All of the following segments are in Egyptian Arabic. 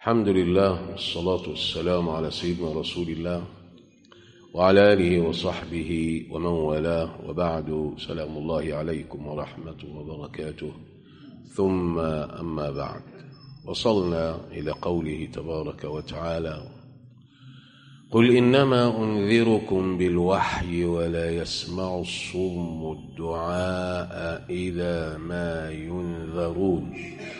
الحمد لله والصلاة والسلام على سيدنا رسول الله وعلى آله وصحبه ومن والاه وبعد سلام الله عليكم ورحمته وبركاته ثم أما بعد وصلنا إلى قوله تبارك وتعالى قل إنما أنذركم بالوحي ولا يسمع الصم الدعاء إذا ما ينذرون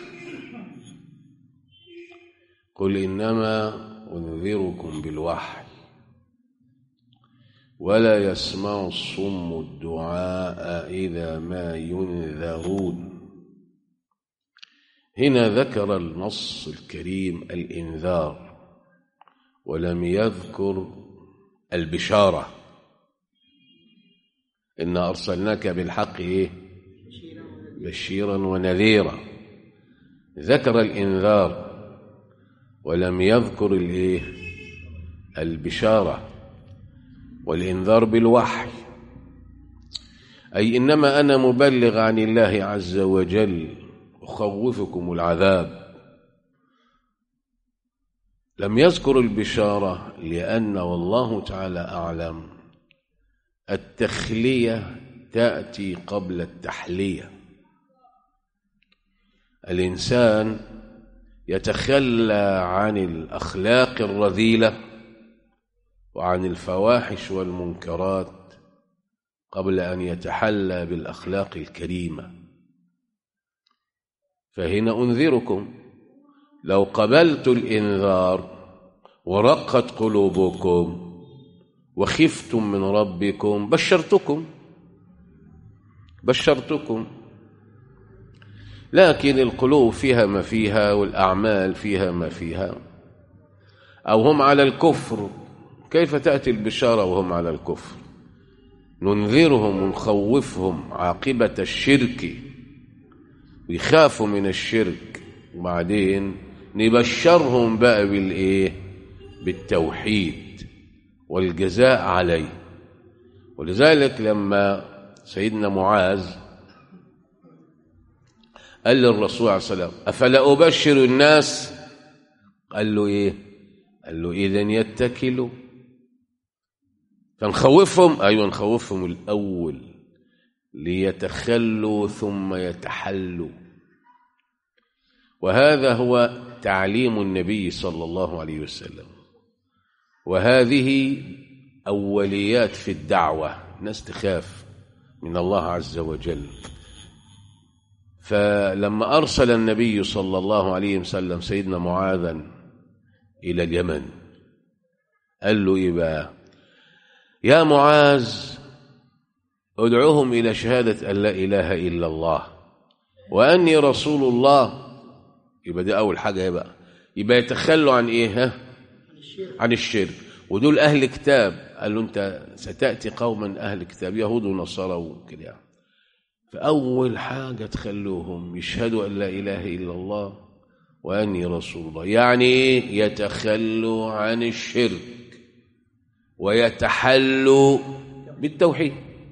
قل إنما أنذركم بالوحي ولا يسمع الصم الدعاء إذا ما ينذرون هنا ذكر النص الكريم الإنذار ولم يذكر البشارة إنا أرسلناك بالحق إيه؟ بشيرا ونذيرا ذكر الإنذار ولم يذكر الإيه؟ البشارة والإنذار بالوحي أي إنما أنا مبلغ عن الله عز وجل أخوفكم العذاب لم يذكر البشارة لأن والله تعالى أعلم التخلية تأتي قبل التحلية الإنسان يتخلى عن الأخلاق الرذيلة وعن الفواحش والمنكرات قبل أن يتحلى بالأخلاق الكريمة فهنا أنذركم لو قبلت الإنذار ورقت قلوبكم وخفتم من ربكم بشرتكم بشرتكم لكن القلوب فيها ما فيها والأعمال فيها ما فيها أو هم على الكفر كيف تأتي البشارة وهم على الكفر ننذرهم ونخوفهم عاقبة الشرك ويخافوا من الشرك وبعدين نبشرهم بقى بالايه بالتوحيد والجزاء عليه ولذلك لما سيدنا معاذ قال للرسول عليه السلام افلا ابشر الناس قال له ايه قال له اذا يتكلوا فنخوفهم ايوه نخوفهم الاول ليتخلوا ثم يتحلوا وهذا هو تعليم النبي صلى الله عليه وسلم وهذه أوليات في الدعوة الناس تخاف من الله عز وجل فلما أرسل النبي صلى الله عليه وسلم سيدنا معاذا إلى اليمن قال له إيه بقى يا معاذ ادعوهم إلى شهادة أن لا إله إلا الله وأني رسول الله يبقى دي أول حاجة يبقى يبقى يتخلوا عن إيه ها؟ عن الشرك ودول أهل كتاب قال له أنت ستأتي قوما أهل كتاب يهود ونصارى وكده يعني. فأول حاجة تخلوهم يشهدوا أن لا إله إلا الله وأني رسول الله يعني إيه يتخلوا عن الشرك ويتحلوا بالتوحيد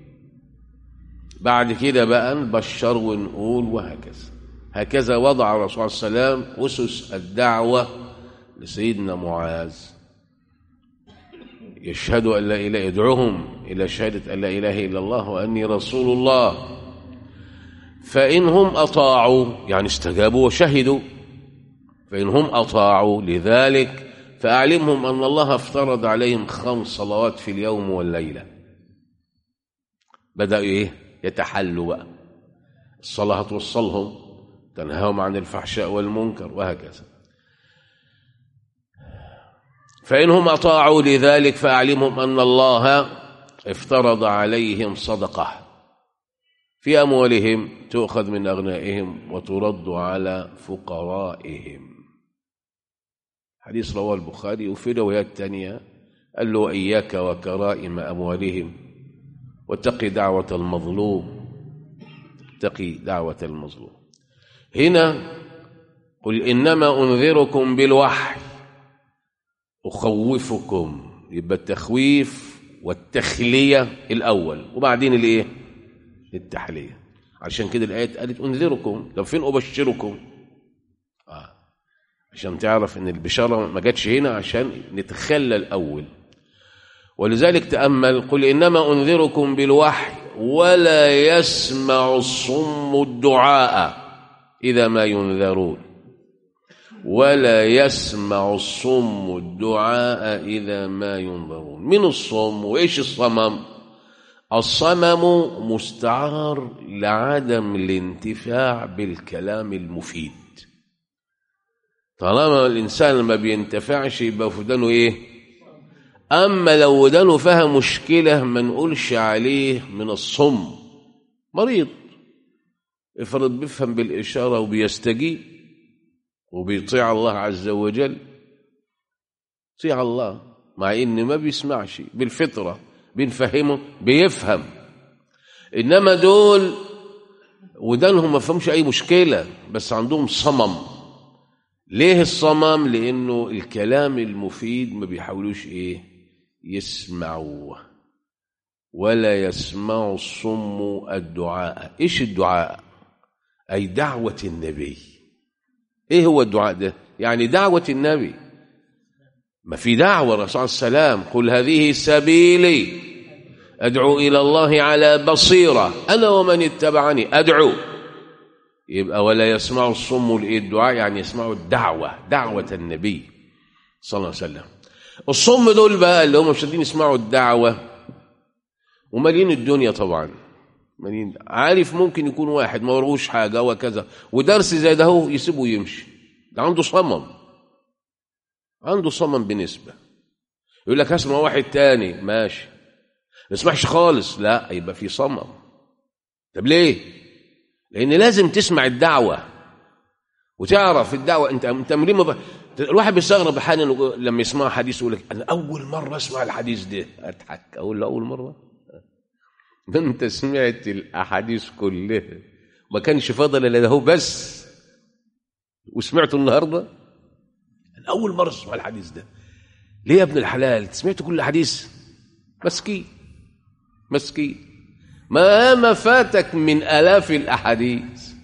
بعد كده بقى نبشر ونقول وهكذا هكذا وضع الرسول صلى الله عليه وسلم أسس الدعوة لسيدنا معاذ يشهد أن لا إله يدعوهم إلى شهادة أن لا إله إلا الله وأني رسول الله فإنهم أطاعوا يعني استجابوا وشهدوا فإنهم أطاعوا لذلك فأعلمهم أن الله افترض عليهم خمس صلوات في اليوم والليلة بدأوا إيه يتحلوا بقى الصلاة توصلهم تنهاهم عن الفحشاء والمنكر وهكذا فإنهم أطاعوا لذلك فأعلمهم أن الله افترض عليهم صدقة في أموالهم تؤخذ من أغنائهم وترد على فقرائهم حديث رواه البخاري وفي روايات تانية قال له إياك وكرائم أموالهم واتقي دعوة المظلوم اتقي دعوة المظلوم هنا قل إنما أنذركم بالوحي أخوفكم يبقى التخويف والتخلية الأول وبعدين الإيه التحلية عشان كده الآية قالت أنذركم طب فين أبشركم آه. عشان تعرف ان البشارة ما جاتش هنا عشان نتخلى الأول ولذلك تأمل قل إنما أنذركم بالوحي ولا يسمع الصم الدعاء إذا ما ينذرون ولا يسمع الصم الدعاء إذا ما ينظرون من الصم وإيش الصمم الصمم مستعار لعدم الانتفاع بالكلام المفيد طالما الإنسان ما بينتفعش يبقى فدانه إيه أما لو ودانه فيها مشكلة ما نقولش عليه من الصم مريض افرض بيفهم بالإشارة وبيستجيب وبيطيع الله عز وجل طيع الله مع إن ما بيسمعش بالفطرة بنفهمه بيفهم إنما دول ودانهم ما فهمش أي مشكلة بس عندهم صمم ليه الصمم لأنه الكلام المفيد ما بيحاولوش إيه يسمعوه ولا يسمع الصم الدعاء إيش الدعاء أي دعوة النبي إيه هو الدعاء ده يعني دعوة النبي ما في دعوة الرسول صلى الله عليه وسلم قل هذه سبيلي أدعو إلى الله على بصيرة أنا ومن اتبعني أدعو يبقى ولا يسمع الصم الدعاء يعني يسمعوا الدعوة دعوة النبي صلى الله عليه وسلم الصم دول بقى اللي هم مش قادرين يسمعوا الدعوة ومالين الدنيا طبعا مالين عارف ممكن يكون واحد ما وروش حاجة وكذا ودرس زي ده هو يسيبه ويمشي ده عنده صمم عنده صمم بنسبة يقول لك اسمع واحد تاني ماشي ما يسمعش خالص لا يبقى في صمم طب ليه لان لازم تسمع الدعوة وتعرف الدعوة انت انت ليه ما ب... الواحد بيستغرب احيانا لما يسمع حديث يقول لك انا اول مرة اسمع الحديث ده اضحك اقول له اول مرة ده انت سمعت الاحاديث كلها ما كانش فاضل الا ده هو بس وسمعته النهارده اول مره اسمع الحديث ده ليه يا ابن الحلال سمعت كل حديث مسكين مسكين ما ما فاتك من الاف الاحاديث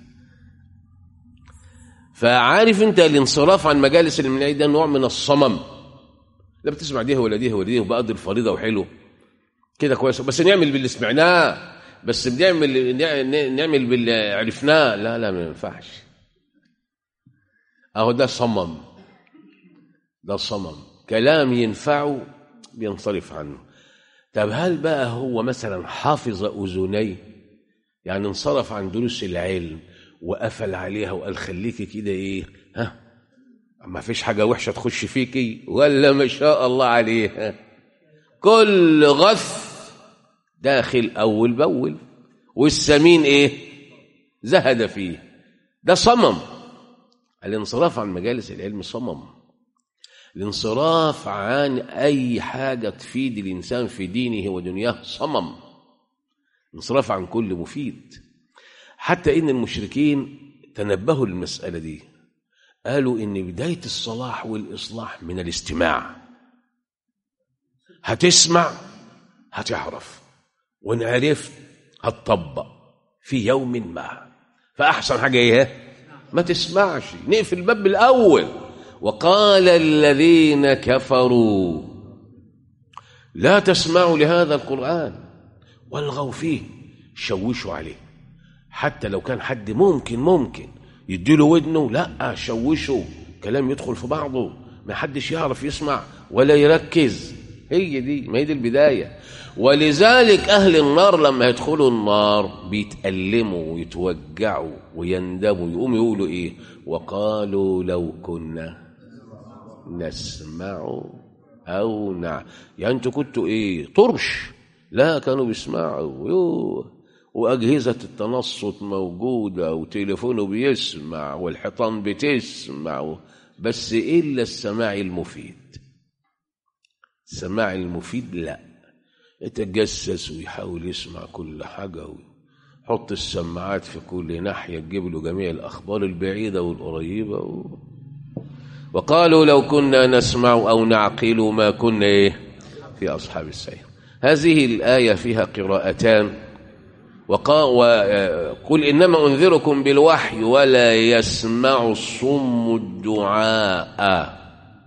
فعارف انت الانصراف عن مجالس المناعي ده نوع من الصمم لا بتسمع دي ولا دي ولا دي وبقضي الفريضه وحلو كده كويس بس نعمل باللي سمعناه بس بنعمل نعمل باللي عرفناه لا لا ما ينفعش اهو ده صمم ده صمم كلام ينفعه بينصرف عنه طب هل بقى هو مثلا حافظ اذنيه يعني انصرف عن دروس العلم وقفل عليها وقال خليكي كده ايه ها ما فيش حاجه وحشه تخش فيكي ولا ما شاء الله عليها كل غث داخل اول باول والسمين ايه زهد فيه ده صمم الانصراف عن مجالس العلم صمم الانصراف عن اي حاجه تفيد الانسان في دينه ودنياه صمم انصراف عن كل مفيد حتى ان المشركين تنبهوا للمساله دي قالوا ان بدايه الصلاح والاصلاح من الاستماع هتسمع هتعرف وان عرفت هتطبق في يوم ما فاحسن حاجه ايه ما تسمعش نقفل الباب الاول وقال الذين كفروا لا تسمعوا لهذا القران والغوا فيه شوشوا عليه حتى لو كان حد ممكن ممكن يديله ودنه لا شوشوا كلام يدخل في بعضه ما حدش يعرف يسمع ولا يركز هي دي ما هي دي البدايه ولذلك اهل النار لما يدخلوا النار بيتألموا ويتوجعوا ويندموا يقوموا يقولوا ايه وقالوا لو كنا نسمع او نع يعني انتوا كنتوا ايه طرش لا كانوا بيسمعوا يوه وأجهزة التنصت موجودة وتليفونه بيسمع والحيطان بتسمع بس إلا السماع المفيد السماع المفيد لا يتجسس ويحاول يسمع كل حاجة ويحط السماعات في كل ناحية تجيب له جميع الأخبار البعيدة والقريبة و... وقالوا لو كنا نسمع أو نعقل ما كنا إيه في أصحاب السير هذه الآية فيها قراءتان وقل إنما أنذركم بالوحي ولا يسمع الصم الدعاء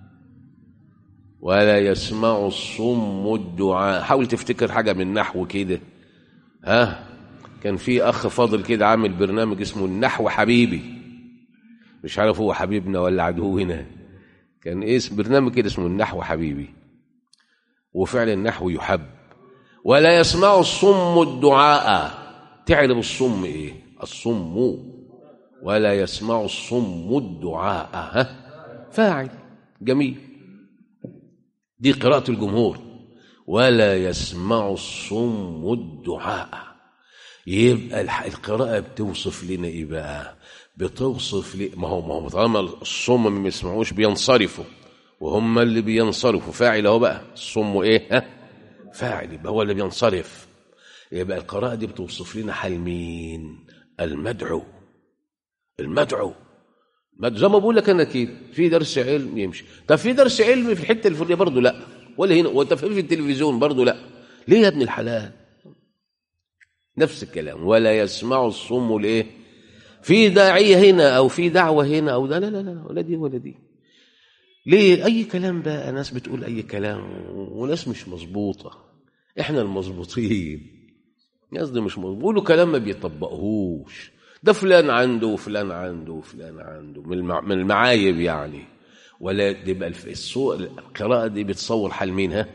ولا يسمع الصم الدعاء حاول تفتكر حاجة من نحو كده ها كان في أخ فاضل كده عامل برنامج اسمه النحو حبيبي مش عارف هو حبيبنا ولا عدونا كان اسم برنامج كده اسمه النحو حبيبي وفعلا النحو يحب ولا يسمع الصم الدعاء تعلم الصم ايه الصم ولا يسمع الصم الدعاء ها فاعل جميل دي قراءة الجمهور ولا يسمع الصم الدعاء يبقى القراءة بتوصف لنا ايه بقى بتوصف لي ما هو ما هو طالما الصم ما بيسمعوش بينصرفوا وهم اللي بينصرفوا فاعل اهو بقى الصم ايه ها فاعل يبقى هو اللي بينصرف يبقى القراءة دي بتوصف لنا حال مين المدعو المدعو زي ما بقول لك انا كده في درس علم يمشي طب في درس علم في الحته الفلانيه برضه لا ولا هنا وانت في التلفزيون برضه لا ليه يا ابن الحلال نفس الكلام ولا يسمع الصم الايه في داعيه هنا او في دعوه هنا او ده لا لا لا ولا دي ولا دي ليه اي كلام بقى ناس بتقول اي كلام وناس مش مظبوطه احنا المظبوطين ناس دي مش مظبوط بيقولوا كلام ما بيطبقهوش ده فلان عنده وفلان عنده وفلان عنده من من المعايب يعني ولا يبقى السوء القراءه دي بتصور حال مين ها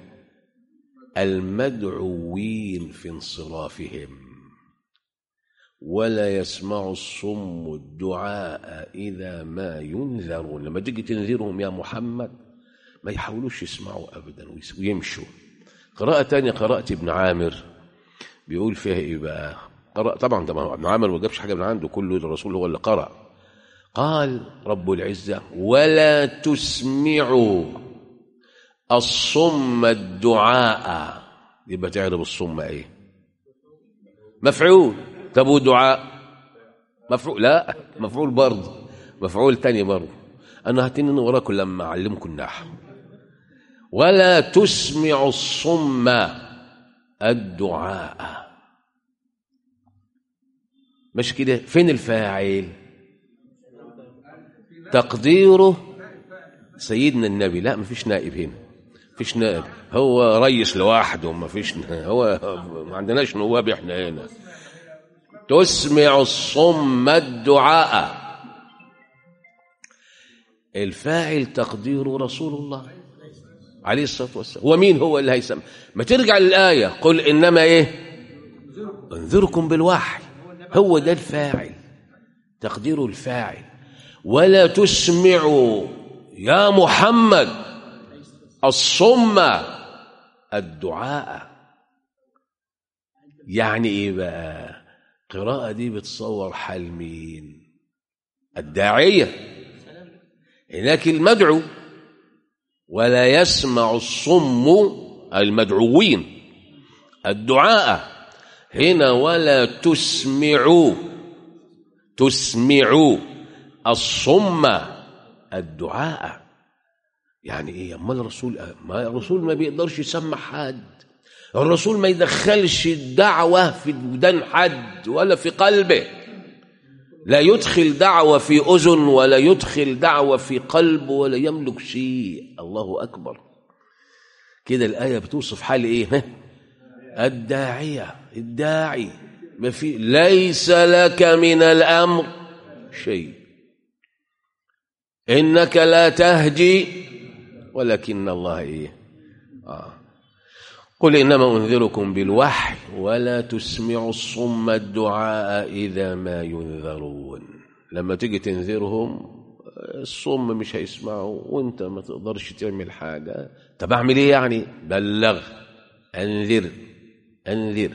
المدعوين في انصرافهم ولا يسمع الصم الدعاء إذا ما ينذرون لما تيجي تنذرهم يا محمد ما يحاولوش يسمعوا أبدا ويمشوا قراءة تانية قراءة ابن عامر بيقول فيها إيه بقى قرأ طبعا ده ابن عامر ما جابش حاجة من عنده كله الرسول هو اللي قرأ قال رب العزة ولا تسمعوا الصم الدعاء يبقى تعرف الصم ايه مفعول طب ودعاء مفعول لا مفعول برضه مفعول تاني برضه انا هتنين وراكم لما اعلمكم النحو ولا تسمع الصم الدعاء مش كده فين الفاعل تقديره سيدنا النبي لا مفيش نائب هنا مفيش نائب هو ريس لوحده مفيش هو ما عندناش نواب احنا هنا تسمع الصم الدعاء الفاعل تقديره رسول الله عليه الصلاة والسلام ومين هو اللي هيسمع ما ترجع للآية قل إنما إيه انذركم بالوحي هو ده الفاعل تقديره الفاعل ولا تسمعوا يا محمد الصم الدعاء يعني ايه بقى القراءة دي بتصور حال مين الداعية هناك المدعو ولا يسمع الصم المدعوين الدعاء هنا ولا تسمعوا تسمعوا الصم الدعاء يعني ايه اما الرسول ما الرسول ما بيقدرش يسمع حد الرسول ما يدخلش الدعوة في ودان حد ولا في قلبه لا يدخل دعوة في أذن ولا يدخل دعوة في قلب ولا يملك شيء الله أكبر كده الآية بتوصف حال إيه الداعية الداعي ما في ليس لك من الأمر شيء إنك لا تهدي ولكن الله إيه آه. قل إنما أنذركم بالوحي ولا تسمعوا الصم الدعاء إذا ما ينذرون لما تيجي تنذرهم الصم مش هيسمعوا وانت ما تقدرش تعمل حاجة طب أعمل إيه يعني بلغ أنذر أنذر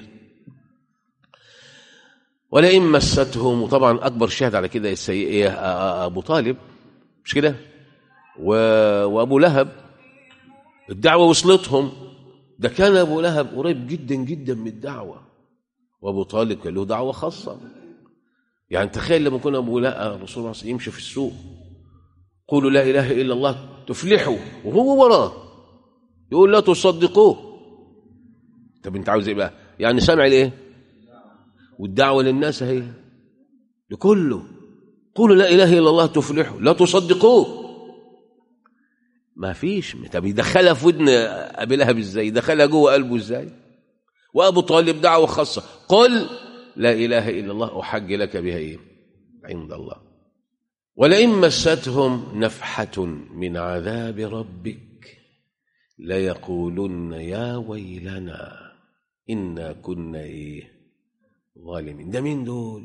ولئن مستهم وطبعا أكبر شاهد على كده السيئة أبو طالب مش كده وأبو لهب الدعوة وصلتهم ده كان ابو لهب قريب جدا جدا من الدعوه وابو طالب كان له دعوه خاصه يعني تخيل لما كنا ابو لهب الرسول صلى يمشي في السوق قولوا لا اله الا الله تفلحوا وهو وراه يقول لا تصدقوه طب انت عاوز ايه بقى يعني سامع الايه والدعوة للناس هي لكله قولوا لا إله إلا الله تفلحوا لا تصدقوه ما فيش طب يدخلها في ودن أبي لهب إزاي يدخلها جوه قلبه إزاي وأبو طالب دعوة خاصة قل لا إله إلا الله أحج لك بها إيه عند الله ولئن مستهم نفحة من عذاب ربك ليقولن يا ويلنا إنا كنا إيه ظالمين ده مين دول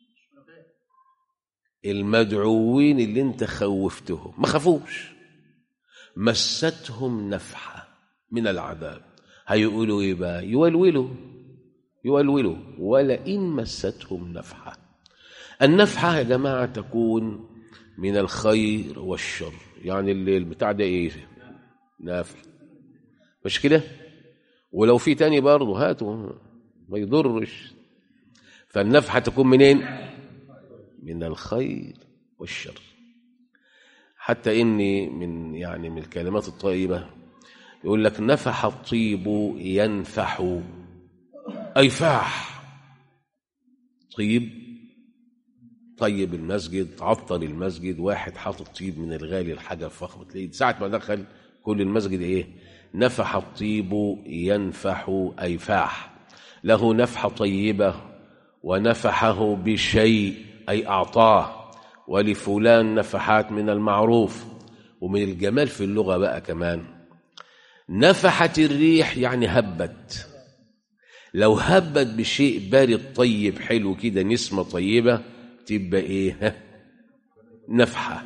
المدعوين اللي انت خوفتهم ما خافوش مستهم نفحة من العذاب هيقولوا ايه بقى يولولوا يولولوا ولئن مستهم نفحة النفحة يا جماعة تكون من الخير والشر يعني اللي البتاع ده ايه نافع مش كده ولو في تاني برضه هاتوا ما يضرش فالنفحة تكون منين من الخير والشر حتى إني من يعني من الكلمات الطيبة يقول لك نفح الطيب ينفح أي فاح طيب طيب المسجد عطر المسجد واحد حاطط طيب من الغالي الحاجة الفخمة تلاقيه ساعة ما دخل كل المسجد إيه نفح الطيب ينفح أي فاح له نفحة طيبة ونفحه بشيء أي أعطاه ولفلان نفحات من المعروف ومن الجمال في اللغة بقى كمان نفحت الريح يعني هبت لو هبت بشيء بارد طيب حلو كده نسمة طيبة تبقى ايه نفحة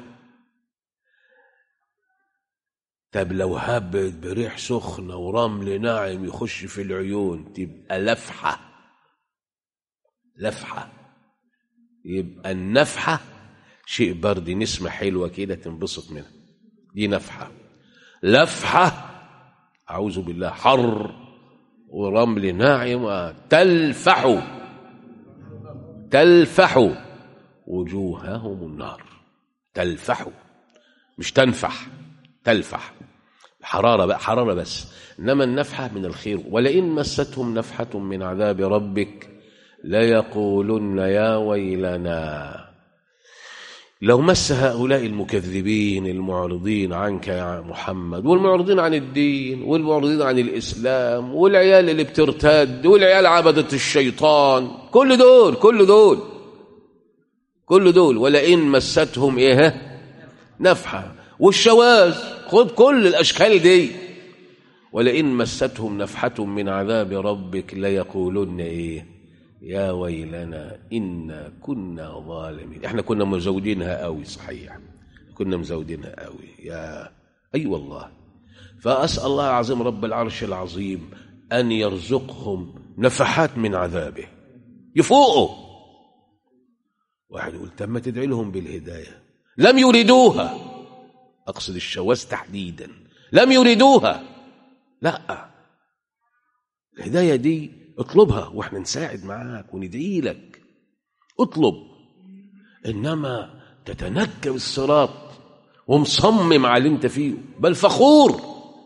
طب لو هبت بريح سخنة ورمل ناعم يخش في العيون تبقى لفحة لفحة يبقى النفحة شيء برد نسمة حلوة كده تنبسط منها دي نفحة لفحة أعوذ بالله حر ورمل ناعم تلفح تلفح وجوههم النار تلفح مش تنفح تلفح حرارة بقى حرارة بس إنما النفحة من الخير ولئن مستهم نفحة من عذاب ربك ليقولن يا ويلنا لو مس هؤلاء المكذبين المعرضين عنك يا محمد والمعرضين عن الدين والمعرضين عن الإسلام والعيال اللي بترتد والعيال عبدة الشيطان كل دول كل دول كل دول ولئن مستهم ايه نفحة والشواذ خد كل الأشكال دي ولئن مستهم نفحة من عذاب ربك ليقولن ايه يا ويلنا إنا كنا ظالمين احنا كنا مزودينها قوي صحيح كنا مزودينها قوي يا أي أيوة والله فأسأل الله العظيم رب العرش العظيم أن يرزقهم نفحات من عذابه يفوقوا واحد يقول طب ما تدعي لهم بالهداية لم يريدوها أقصد الشواذ تحديدا لم يريدوها لا الهداية دي اطلبها واحنا نساعد معاك وندعي لك اطلب انما تتنكب الصراط ومصمم على اللي انت فيه بل فخور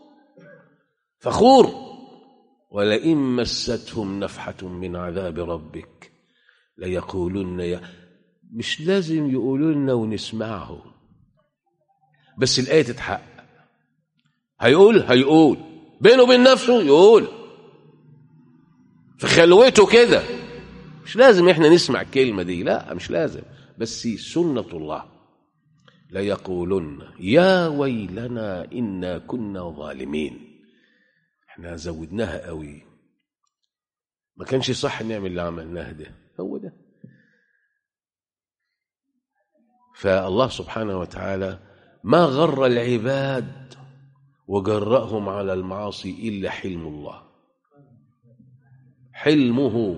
فخور ولئن مستهم نفحة من عذاب ربك ليقولن يا مش لازم يقولوا لنا ونسمعهم بس الآية تتحقق هيقول هيقول بينه وبين نفسه يقول في خلوته كده مش لازم احنا نسمع الكلمة دي لا مش لازم بس سنة الله لا يقولن يا ويلنا إنا كنا ظالمين احنا زودناها قوي ما كانش صح نعمل اللي عملناه ده هو ده فالله سبحانه وتعالى ما غر العباد وجرأهم على المعاصي إلا حلم الله حلمه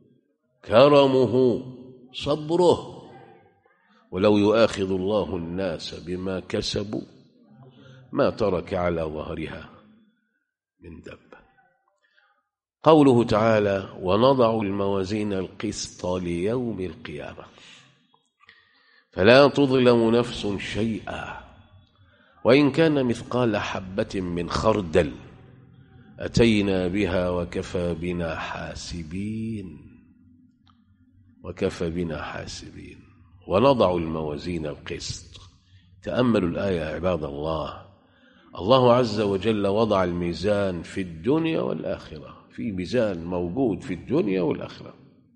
كرمه صبره ولو يؤاخذ الله الناس بما كسبوا ما ترك على ظهرها من دبه قوله تعالى ونضع الموازين القسط ليوم القيامه فلا تظلم نفس شيئا وان كان مثقال حبه من خردل أتينا بها وكفى بنا حاسبين وكفى بنا حاسبين ونضع الموازين القسط تأملوا الآية يا عباد الله الله عز وجل وضع الميزان في الدنيا والآخرة في ميزان موجود في الدنيا والآخرة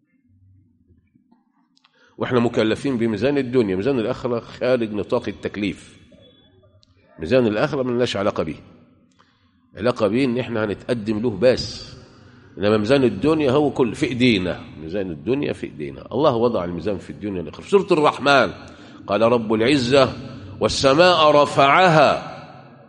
واحنا مكلفين بميزان الدنيا ميزان الآخرة خارج نطاق التكليف ميزان الآخرة ملناش علاقة به علاقة به ان احنا هنتقدم له بس انما ميزان الدنيا هو كل في ايدينا ميزان الدنيا في ايدينا الله وضع الميزان في الدنيا والآخرة في سورة الرحمن قال رب العزة والسماء رفعها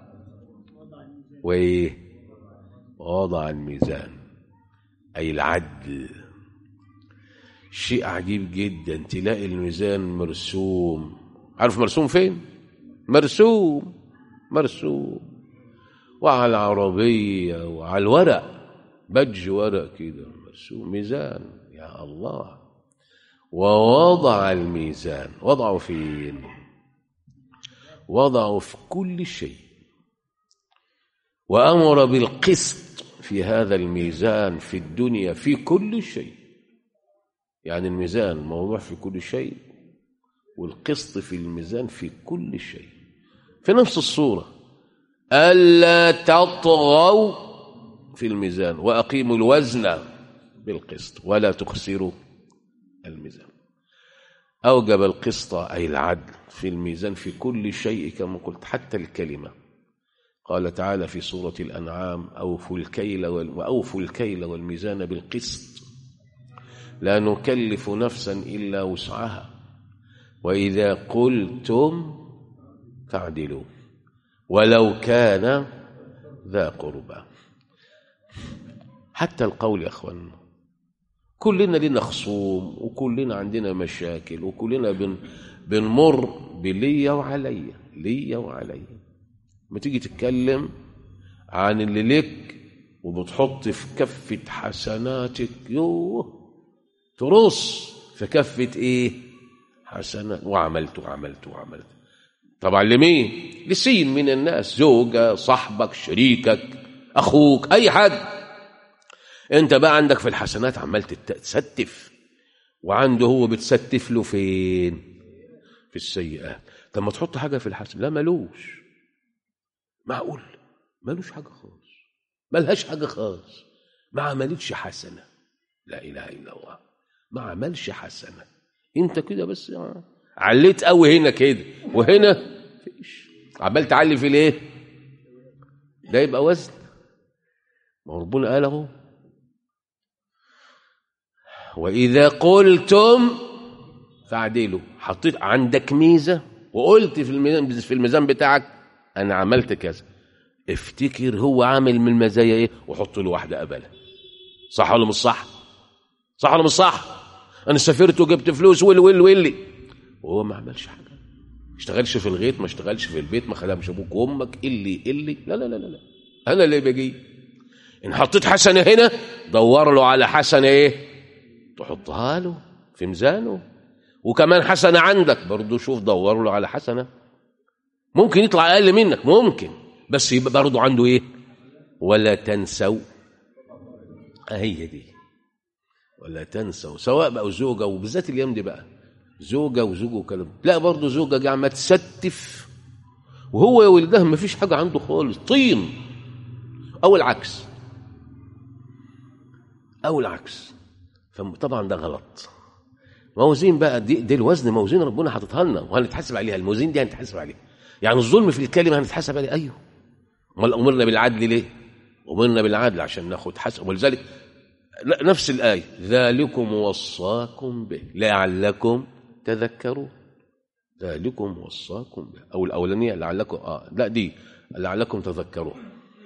وايه ووضع الميزان اي العدل شيء عجيب جدا تلاقي الميزان مرسوم عارف مرسوم فين مرسوم مرسوم وعلى العربية وعلى الورق بج ورق كده مرسوم ميزان يا الله ووضع الميزان وضعه فين وضعه في كل شيء وأمر بالقسط في هذا الميزان في الدنيا في كل شيء يعني الميزان موضوع في كل شيء والقسط في الميزان في كل شيء في نفس الصورة ألا تطغوا في الميزان وأقيموا الوزن بالقسط ولا تخسروا الميزان أوجب القسط أي العدل في الميزان في كل شيء كما قلت حتى الكلمة قال تعالى في سورة الأنعام أوفوا الكيل وال... وأوفوا الكيل والميزان بالقسط لا نكلف نفسا إلا وسعها وإذا قلتم فاعدلوا ولو كان ذا قربى حتى القول يا أخوانا كلنا لنا خصوم وكلنا عندنا مشاكل وكلنا بن بنمر بليا وعليا ليا وعليا ما تيجي تتكلم عن اللي لك وبتحط في كفة حسناتك يوه ترص في كفة ايه حسنات وعملت وعملت وعملت طبعا لمين لسين من الناس زوجة صاحبك شريكك أخوك أي حد انت بقى عندك في الحسنات عمال تستف وعنده هو بتستف له فين في السيئات طب ما تحط حاجة في الحسن لا ملوش معقول ملوش حاجة خالص ملهاش حاجة خالص ما عملتش حسنة لا إله إلا الله ما عملش حسنة انت كده بس يعني عليت قوي هنا كده وهنا فيش عمال تعلي في الايه ده يبقى وزن ما هو ربنا قال اهو واذا قلتم فاعدلوا حطيت عندك ميزه وقلت في الميزان في الميزان بتاعك انا عملت كذا افتكر هو عامل من المزايا ايه وحط له واحده قبلها صح ولا مش صح صح ولا مش صح انا سافرت وجبت فلوس واللي واللي واللي وهو ما عملش حاجه ما اشتغلش في الغيط ما اشتغلش في البيت ما خدمش ابوك وامك اللي اللي لا لا لا لا انا اللي بجي ان حطيت حسنه هنا دور له على حسنه ايه تحطها له في ميزانه وكمان حسنه عندك برضه شوف دور له على حسنه ممكن يطلع اقل منك ممكن بس يبقى برضه عنده ايه ولا تنسوا هي دي ولا تنسوا سواء بقى زوجه وبالذات الايام دي بقى زوجه وزوجه وكلام لا برضه زوجه جايه عماله تستف وهو يا ولدها ما فيش حاجه عنده خالص طين او العكس او العكس فطبعا ده غلط موازين بقى دي, دي الوزن موازين ربنا حاططها لنا وهنتحاسب عليها الموازين دي هنتحاسب عليها يعني الظلم في الكلمه هنتحاسب عليه ايوه امال امرنا بالعدل ليه امرنا بالعدل عشان ناخد حسب ولذلك نفس الايه ذلكم وصاكم به لعلكم تذكرون ذلكم وصاكم به او الاولانيه لعلكم اه لا دي لعلكم تذكرون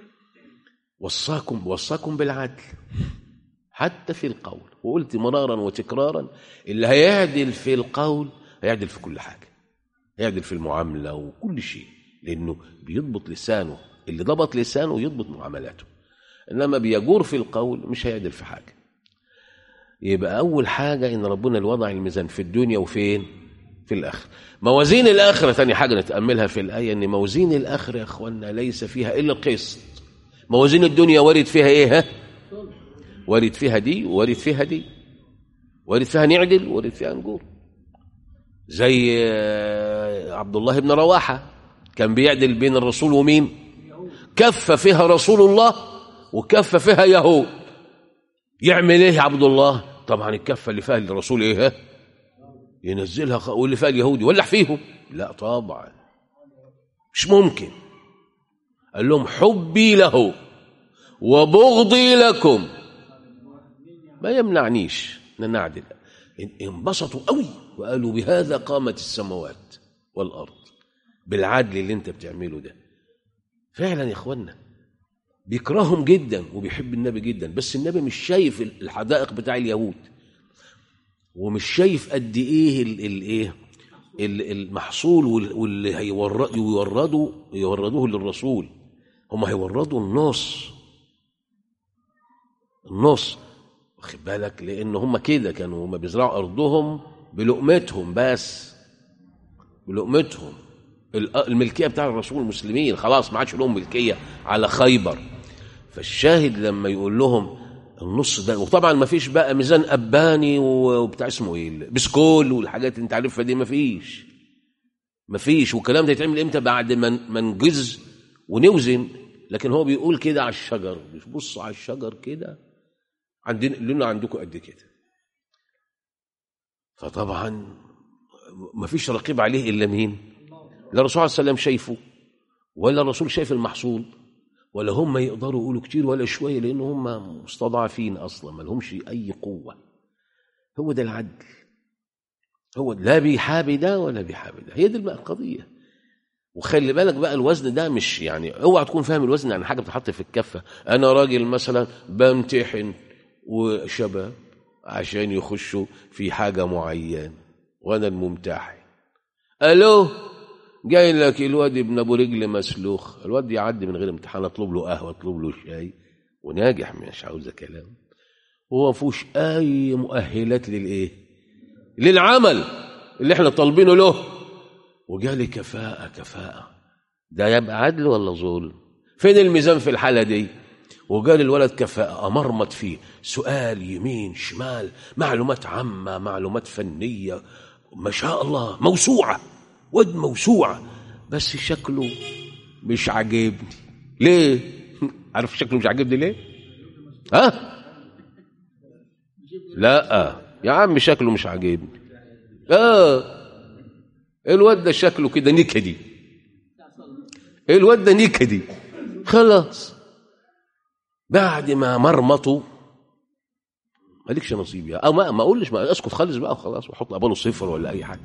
وصاكم وصاكم بالعدل حتى في القول وقلت مرارا وتكرارا اللي هيعدل في القول هيعدل في كل حاجه يعدل في المعامله وكل شيء لانه بيضبط لسانه اللي ضبط لسانه يضبط معاملاته انما بيجور في القول مش هيعدل في حاجه يبقى اول حاجه ان ربنا اللي وضع الميزان في الدنيا وفين في الاخره موازين الاخره ثاني حاجه نتاملها في الايه ان موازين الاخره يا اخوانا ليس فيها الا القسط موازين الدنيا وارد فيها ايه ها وارد فيها دي وارد فيها دي وارد فيها نعدل وارد فيها نجور زي عبد الله بن رواحة كان بيعدل بين الرسول ومين كف فيها رسول الله وكف فيها يهود يعمل ايه عبد الله طبعا الكفة اللي فيها الرسول ايه ينزلها واللي فيها اليهود يولع فيهم لا طبعا مش ممكن قال لهم حبي له وبغضي لكم ما يمنعنيش ان نعدل انبسطوا قوي وقالوا بهذا قامت السماوات والارض بالعدل اللي انت بتعمله ده فعلا يا اخوانا بيكرههم جدا وبيحب النبي جدا بس النبي مش شايف الحدائق بتاع اليهود ومش شايف قد ايه الايه المحصول واللي هيوردوا يوردوه للرسول هم هيوردوا النص النص واخد بالك لان هم كده كانوا هم بيزرعوا ارضهم بلقمتهم بس بلقمتهم الملكيه بتاع الرسول المسلمين خلاص ما عادش لهم ملكيه على خيبر فالشاهد لما يقول لهم النص ده وطبعا ما فيش بقى ميزان اباني وبتاع اسمه ايه بسكول والحاجات اللي انت عارفها دي ما فيش ما فيش والكلام ده يتعمل امتى بعد ما نجز ونوزن لكن هو بيقول كده على الشجر بص على الشجر كده عندنا لنا عندكم قد كده فطبعا ما فيش رقيب عليه الا مين لا الرسول عليه السلام شايفه ولا الرسول شايف المحصول ولا هم يقدروا يقولوا كتير ولا شويه لان هم مستضعفين اصلا ما لهمش اي قوه هو ده العدل هو لا بيحابي ده ولا بيحابي ده هي دي بقى القضيه وخلي بالك بقى الوزن ده مش يعني اوعى تكون فاهم الوزن يعني حاجه بتحط في الكفه انا راجل مثلا بمتحن وشباب عشان يخشوا في حاجه معينه وانا الممتحن الو جاي لك الواد ابن ابو رجل مسلوخ الواد يعدي من غير امتحان اطلب له قهوه اطلب له شاي وناجح مش عاوزه كلام هو ما فيهوش اي مؤهلات للايه للعمل اللي احنا طالبينه له وجالي كفاءه كفاءه ده يبقى عدل ولا ظلم فين الميزان في الحاله دي وجال الولد كفاءة أمرمط فيه سؤال يمين شمال معلومات عامة معلومات فنية ما شاء الله موسوعة ود موسوعة بس شكله مش عاجبني ليه عارف شكله مش عاجبني ليه ها لا يا عم شكله مش عاجبني اه الواد ده شكله كده نكدي الواد ده نكدي خلاص بعد ما مرمطوا مالكش نصيب يا او ما ما اقولش ما اسكت خالص بقى وخلاص واحط قباله صفر ولا اي حاجه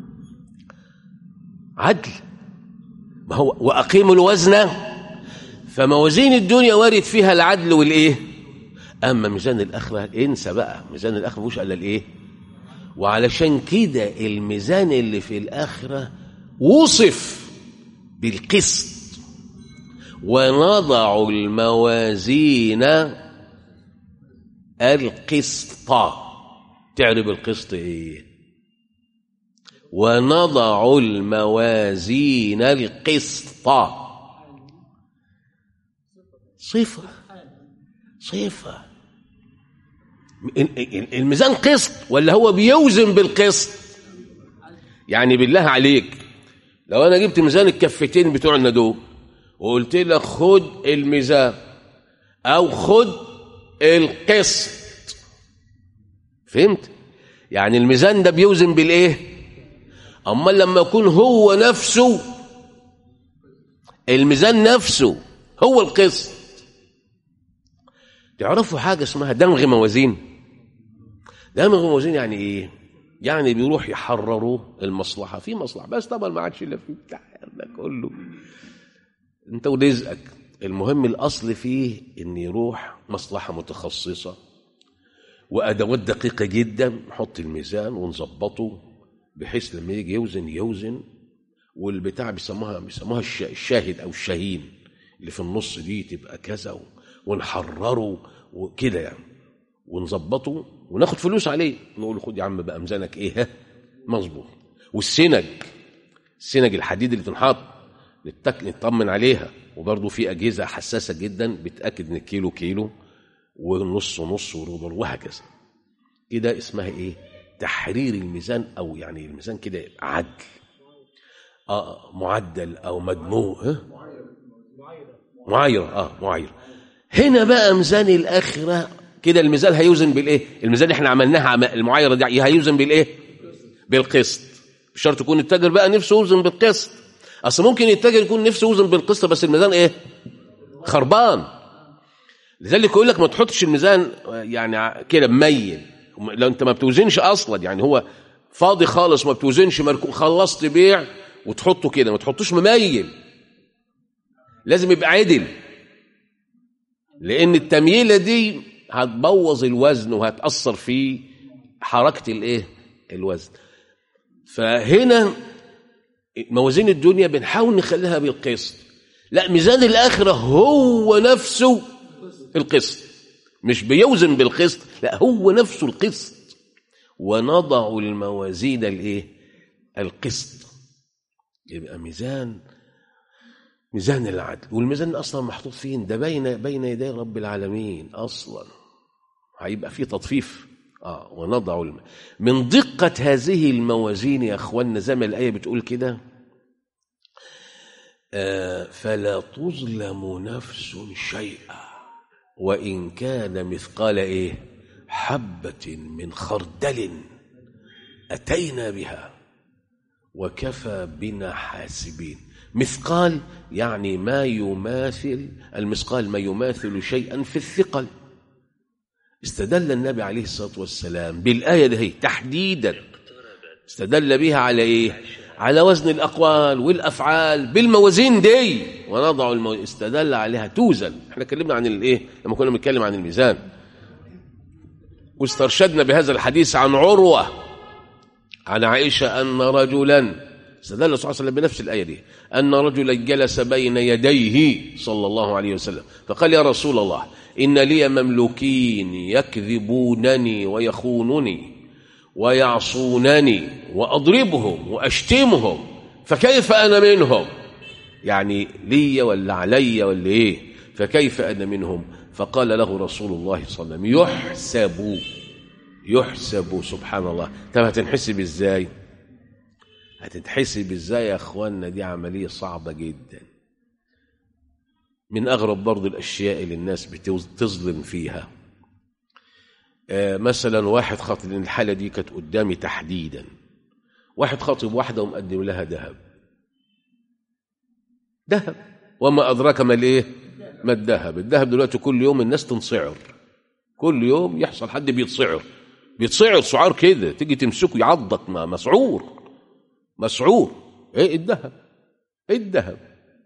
عدل ما هو واقيموا الوزن فموازين الدنيا وارد فيها العدل والايه اما ميزان الاخره انسى بقى ميزان الاخره مش الا الايه وعلشان كده الميزان اللي في الاخره وصف بالقسط ونضع الموازين القسط تعرف القسط ايه ونضع الموازين القسط صفة صفة الميزان قسط ولا هو بيوزن بالقسط يعني بالله عليك لو انا جبت ميزان الكفتين بتوعنا دول وقلت لك خد الميزان او خد القسط فهمت يعني الميزان ده بيوزن بالايه اما لما يكون هو نفسه الميزان نفسه هو القسط تعرفوا حاجه اسمها دمغ موازين دمغ موازين يعني ايه يعني بيروح يحرروا المصلحه في مصلحه بس طبعا ما عادش الا في بتاع ده كله انت ورزقك المهم الاصل فيه ان يروح مصلحه متخصصه وادوات دقيقه جدا نحط الميزان ونظبطه بحيث لما يجي يوزن يوزن والبتاع بيسموها بيسموها الشاهد او الشاهين اللي في النص دي تبقى كذا ونحرره وكده يعني ونظبطه وناخد فلوس عليه نقول له خد يا عم بقى ميزانك ايه ها مظبوط والسنج السنج الحديد اللي تنحط نتك نطمن عليها وبرضه في اجهزه حساسه جدا بتاكد ان الكيلو كيلو ونص نص وربع وهكذا كده اسمها ايه تحرير الميزان او يعني الميزان كده يبقى عدل اه معدل او مدموع ها؟ معايرة اه معايرة هنا بقى ميزان الآخرة كده الميزان هيوزن بالايه الميزان اللي احنا عملناها عم- المعايرة دي هيوزن بالايه بالقسط مش شرط يكون التاجر بقى نفسه يوزن بالقسط اصل ممكن التاجر يكون نفسه يوزن بالقسط بس الميزان ايه خربان لذلك يقول لك ما تحطش الميزان يعني ع- كده مميل لو انت ما بتوزنش اصلا يعني هو فاضي خالص ما بتوزنش مركو خلصت بيع وتحطه كده ما تحطوش مميل لازم يبقى عدل لان التمييله دي هتبوظ الوزن وهتاثر في حركه الايه الوزن فهنا موازين الدنيا بنحاول نخليها بالقسط لا ميزان الاخره هو نفسه القسط مش بيوزن بالقسط لا هو نفسه القسط ونضع الموازين الايه القسط يبقى ميزان ميزان العدل والميزان اصلا محطوط فين ده بين بين يدي رب العالمين اصلا هيبقى في تطفيف اه ونضع الم... من دقه هذه الموازين يا اخوانا زي ما الايه بتقول كده آه فلا تظلم نفس شيئا وان كان مثقال ايه حبه من خردل اتينا بها وكفى بنا حاسبين مثقال يعني ما يماثل المثقال ما يماثل شيئا في الثقل استدل النبي عليه الصلاة والسلام بالآية دي تحديدا استدل بها على إيه على وزن الأقوال والأفعال بالموازين دي ونضع المو... استدل عليها توزن احنا اتكلمنا عن الايه لما كنا بنتكلم عن الميزان واسترشدنا بهذا الحديث عن عروة عن عائشة أن رجلا استدل صلى الله عليه وسلم بنفس الآية دي أن رجلا جلس بين يديه صلى الله عليه وسلم فقال يا رسول الله إن لي مملوكين يكذبونني ويخونني ويعصونني وأضربهم وأشتمهم فكيف أنا منهم يعني لي ولا علي ولا إيه فكيف أنا منهم فقال له رسول الله صلى الله عليه وسلم يحسب يحسب سبحان الله طب هتنحسب ازاي هتتحسب ازاي يا اخوانا دي عمليه صعبه جدا من اغرب برضو الاشياء اللي الناس بتظلم فيها آه مثلا واحد خاطب لان الحاله دي كانت قدامي تحديدا واحد خاطب واحده ومقدم لها ذهب ذهب وما ادراك ما الايه ما الذهب الذهب دلوقتي كل يوم الناس تنصعر كل يوم يحصل حد بيتصعر بيتصعر سعار كده تيجي تمسكه يعضك ما مسعور مسعور ايه الذهب ايه الذهب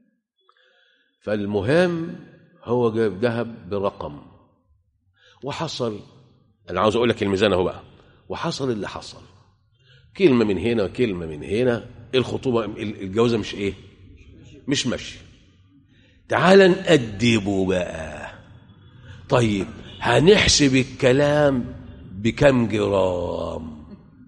فالمهم هو جايب ذهب برقم وحصل انا عاوز اقول لك الميزان اهو بقى وحصل اللي حصل كلمه من هنا وكلمه من هنا الخطوبه الجوازه مش ايه مش ماشيه تعال نأدبه بقى طيب هنحسب الكلام بكم جرام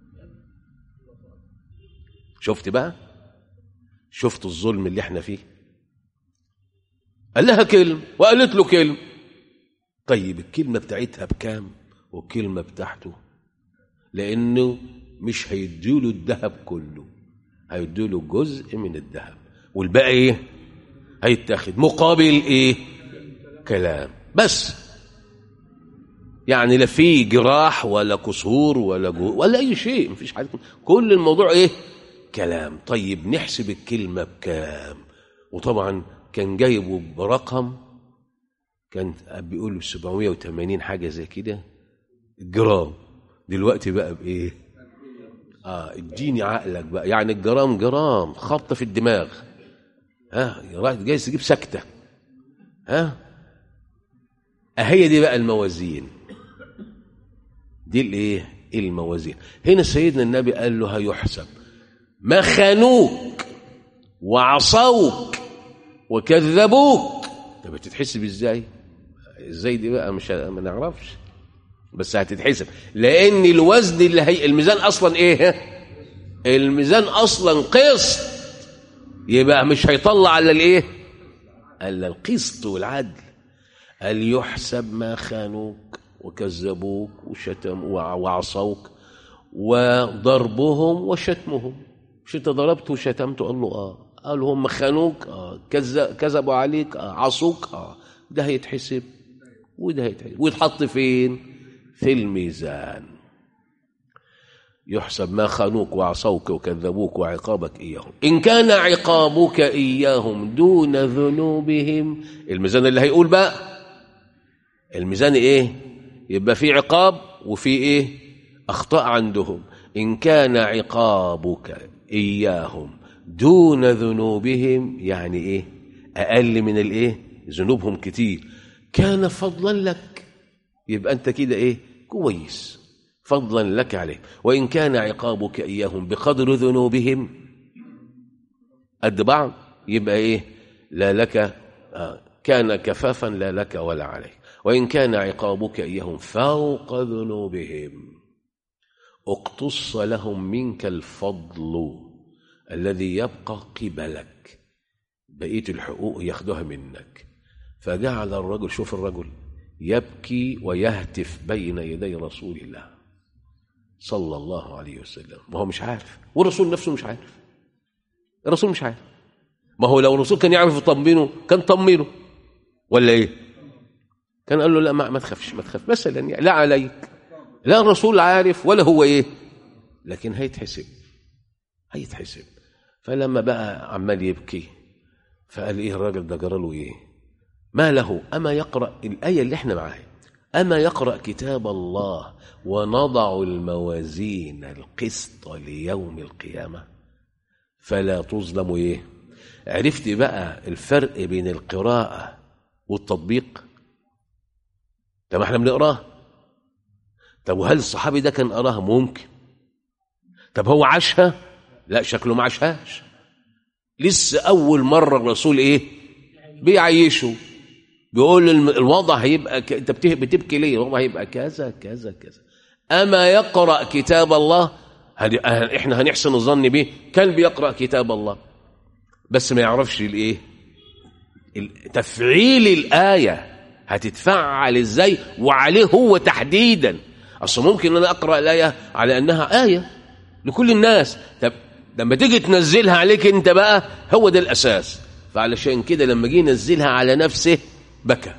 شفت بقى شفت الظلم اللي احنا فيه قال لها كلمة وقالت له كلمة طيب الكلمة بتاعتها بكام والكلمة بتاعته لأنه مش هيديله الذهب كله هيديله جزء من الذهب والباقي ايه هيتاخد مقابل ايه كلام بس يعني لا في جراح ولا كسور ولا جو ولا اي شيء مفيش حاجه كل الموضوع ايه كلام طيب نحسب الكلمه بكام وطبعا كان جايبه برقم كان بيقول 780 حاجه زي كده جرام دلوقتي بقى بايه اه اديني عقلك بقى يعني الجرام جرام خبطه في الدماغ ها رايح جايز تجيب سكته ها اهي دي بقى الموازين دي الايه الموازين هنا سيدنا النبي قال له هيحسب ما خانوك وعصوك وكذبوك طب تتحسب ازاي ازاي دي بقى مش ما نعرفش بس هتتحسب لان الوزن اللي هي الميزان اصلا ايه الميزان اصلا قسط يبقى مش هيطلع الا الايه الا القسط والعدل قال يحسب ما خانوك وكذبوك وشتم وعصوك وضربهم وشتمهم مش انت ضربت وشتمت قال له اه قال هم خانوك اه كذبوا عليك اه عصوك اه ده هيتحسب وده هيتحسب ويتحط فين في الميزان يحسب ما خانوك وعصوك وكذبوك وعقابك إياهم إن كان عقابك إياهم دون ذنوبهم الميزان اللي هيقول بقى الميزان إيه يبقى في عقاب وفي إيه أخطاء عندهم إن كان عقابك إياهم دون ذنوبهم يعني إيه أقل من الإيه ذنوبهم كتير كان فضلا لك يبقى أنت كده إيه كويس فضلا لك عليه وإن كان عقابك إياهم بقدر ذنوبهم قد بعض يبقى إيه لا لك آه كان كفافا لا لك ولا عليك وإن كان عقابك إياهم فوق ذنوبهم اقتص لهم منك الفضل الذي يبقى قبلك بقية الحقوق ياخدوها منك فجعل الرجل شوف الرجل يبكي ويهتف بين يدي رسول الله صلى الله عليه وسلم ما هو مش عارف والرسول نفسه مش عارف الرسول مش عارف ما هو لو الرسول كان يعرف يطمنه كان طمنه ولا ايه كان قال له لا ما, ما تخافش ما تخاف مثلا يعني لا عليك لا الرسول عارف ولا هو ايه لكن هيتحسب هيتحسب فلما بقى عمال يبكي فقال ايه الراجل ده جرى له ايه ما له اما يقرا الايه اللي احنا معاها اما يقرا كتاب الله ونضع الموازين القسط ليوم القيامه فلا تظلم ايه عرفت بقى الفرق بين القراءه والتطبيق طب احنا بنقراه طب وهل الصحابي ده كان قراها ممكن طب هو عاشها لا شكله ما عاشهاش لسه اول مره الرسول ايه بيعيشه بيقول الوضع هيبقى ك... انت بتبكي ليه الوضع هيبقى كذا كذا كذا اما يقرا كتاب الله هن... احنا هنحسن الظن به كان بيقرا كتاب الله بس ما يعرفش الايه تفعيل الايه هتتفعل ازاي وعليه هو تحديدا اصل ممكن ان انا اقرا الايه على انها ايه لكل الناس طب لما تيجي تنزلها عليك انت بقى هو ده الاساس فعلشان كده لما جه ينزلها على نفسه بكى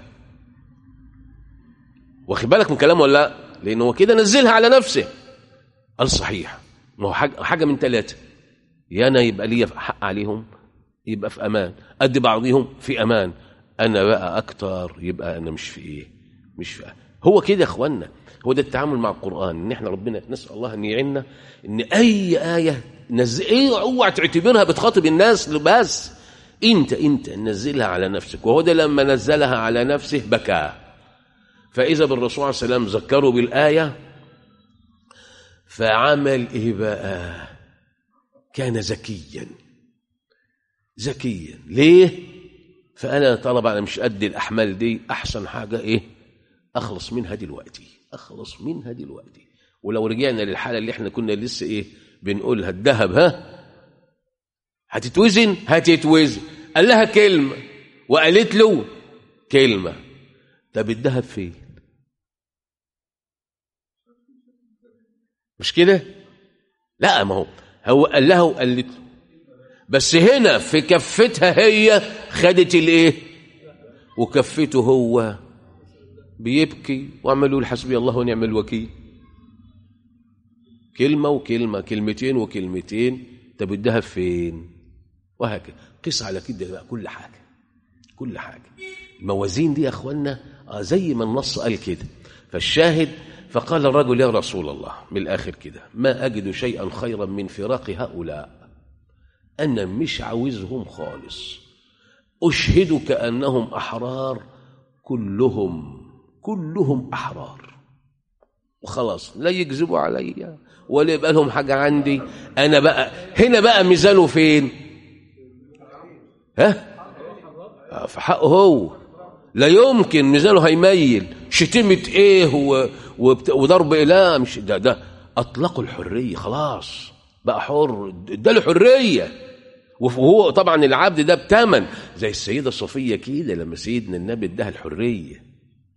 واخد بالك من كلامه ولا لا لانه كده نزلها على نفسه قال صحيح ما هو حاجه, حاجة من ثلاثه يا انا يبقى لي حق عليهم يبقى في امان قد بعضهم في امان انا بقى اكتر يبقى انا مش في ايه مش في أمان. هو كده يا اخوانا هو ده التعامل مع القران ان احنا ربنا نسال الله ان يعيننا ان اي ايه نزل ايه اوعى تعتبرها بتخاطب الناس بس انت انت نزلها على نفسك وهو ده لما نزلها على نفسه بكى فاذا بالرسول عليه السلام ذكروا بالايه فعمل ايه بقى كان ذكيا ذكيا ليه فانا طالما انا مش قد الاحمال دي احسن حاجه ايه اخلص منها دلوقتي اخلص منها دلوقتي ولو رجعنا للحاله اللي احنا كنا لسه ايه بنقولها الذهب ها هتتوزن هتتوزن قال لها كلمه وقالت له كلمه طب الذهب فين مش كده لا ما هو هو قال لها وقالت له بس هنا في كفتها هي خدت الايه وكفته هو بيبكي وعمال يقول حسبي الله ونعم الوكيل كلمه وكلمه كلمتين وكلمتين طب الذهب فين وهكذا قس على كده بقى كل حاجه كل حاجه الموازين دي يا اخوانا آه زي ما النص قال كده فالشاهد فقال الرجل يا رسول الله من الاخر كده ما اجد شيئا خيرا من فراق هؤلاء انا مش عاوزهم خالص اشهدك انهم احرار كلهم كلهم احرار وخلاص لا يكذبوا عليا ولا يبقى لهم حاجه عندي انا بقى هنا بقى ميزانه فين ها في حقه هو لا يمكن ميزانه هيميل شتيمة ايه و... وبت... وضرب لا مش ده ده اطلقوا الحريه خلاص بقى حر اداله حريه وهو طبعا العبد ده بتمن زي السيده صفيه كده لما سيدنا النبي اداها الحريه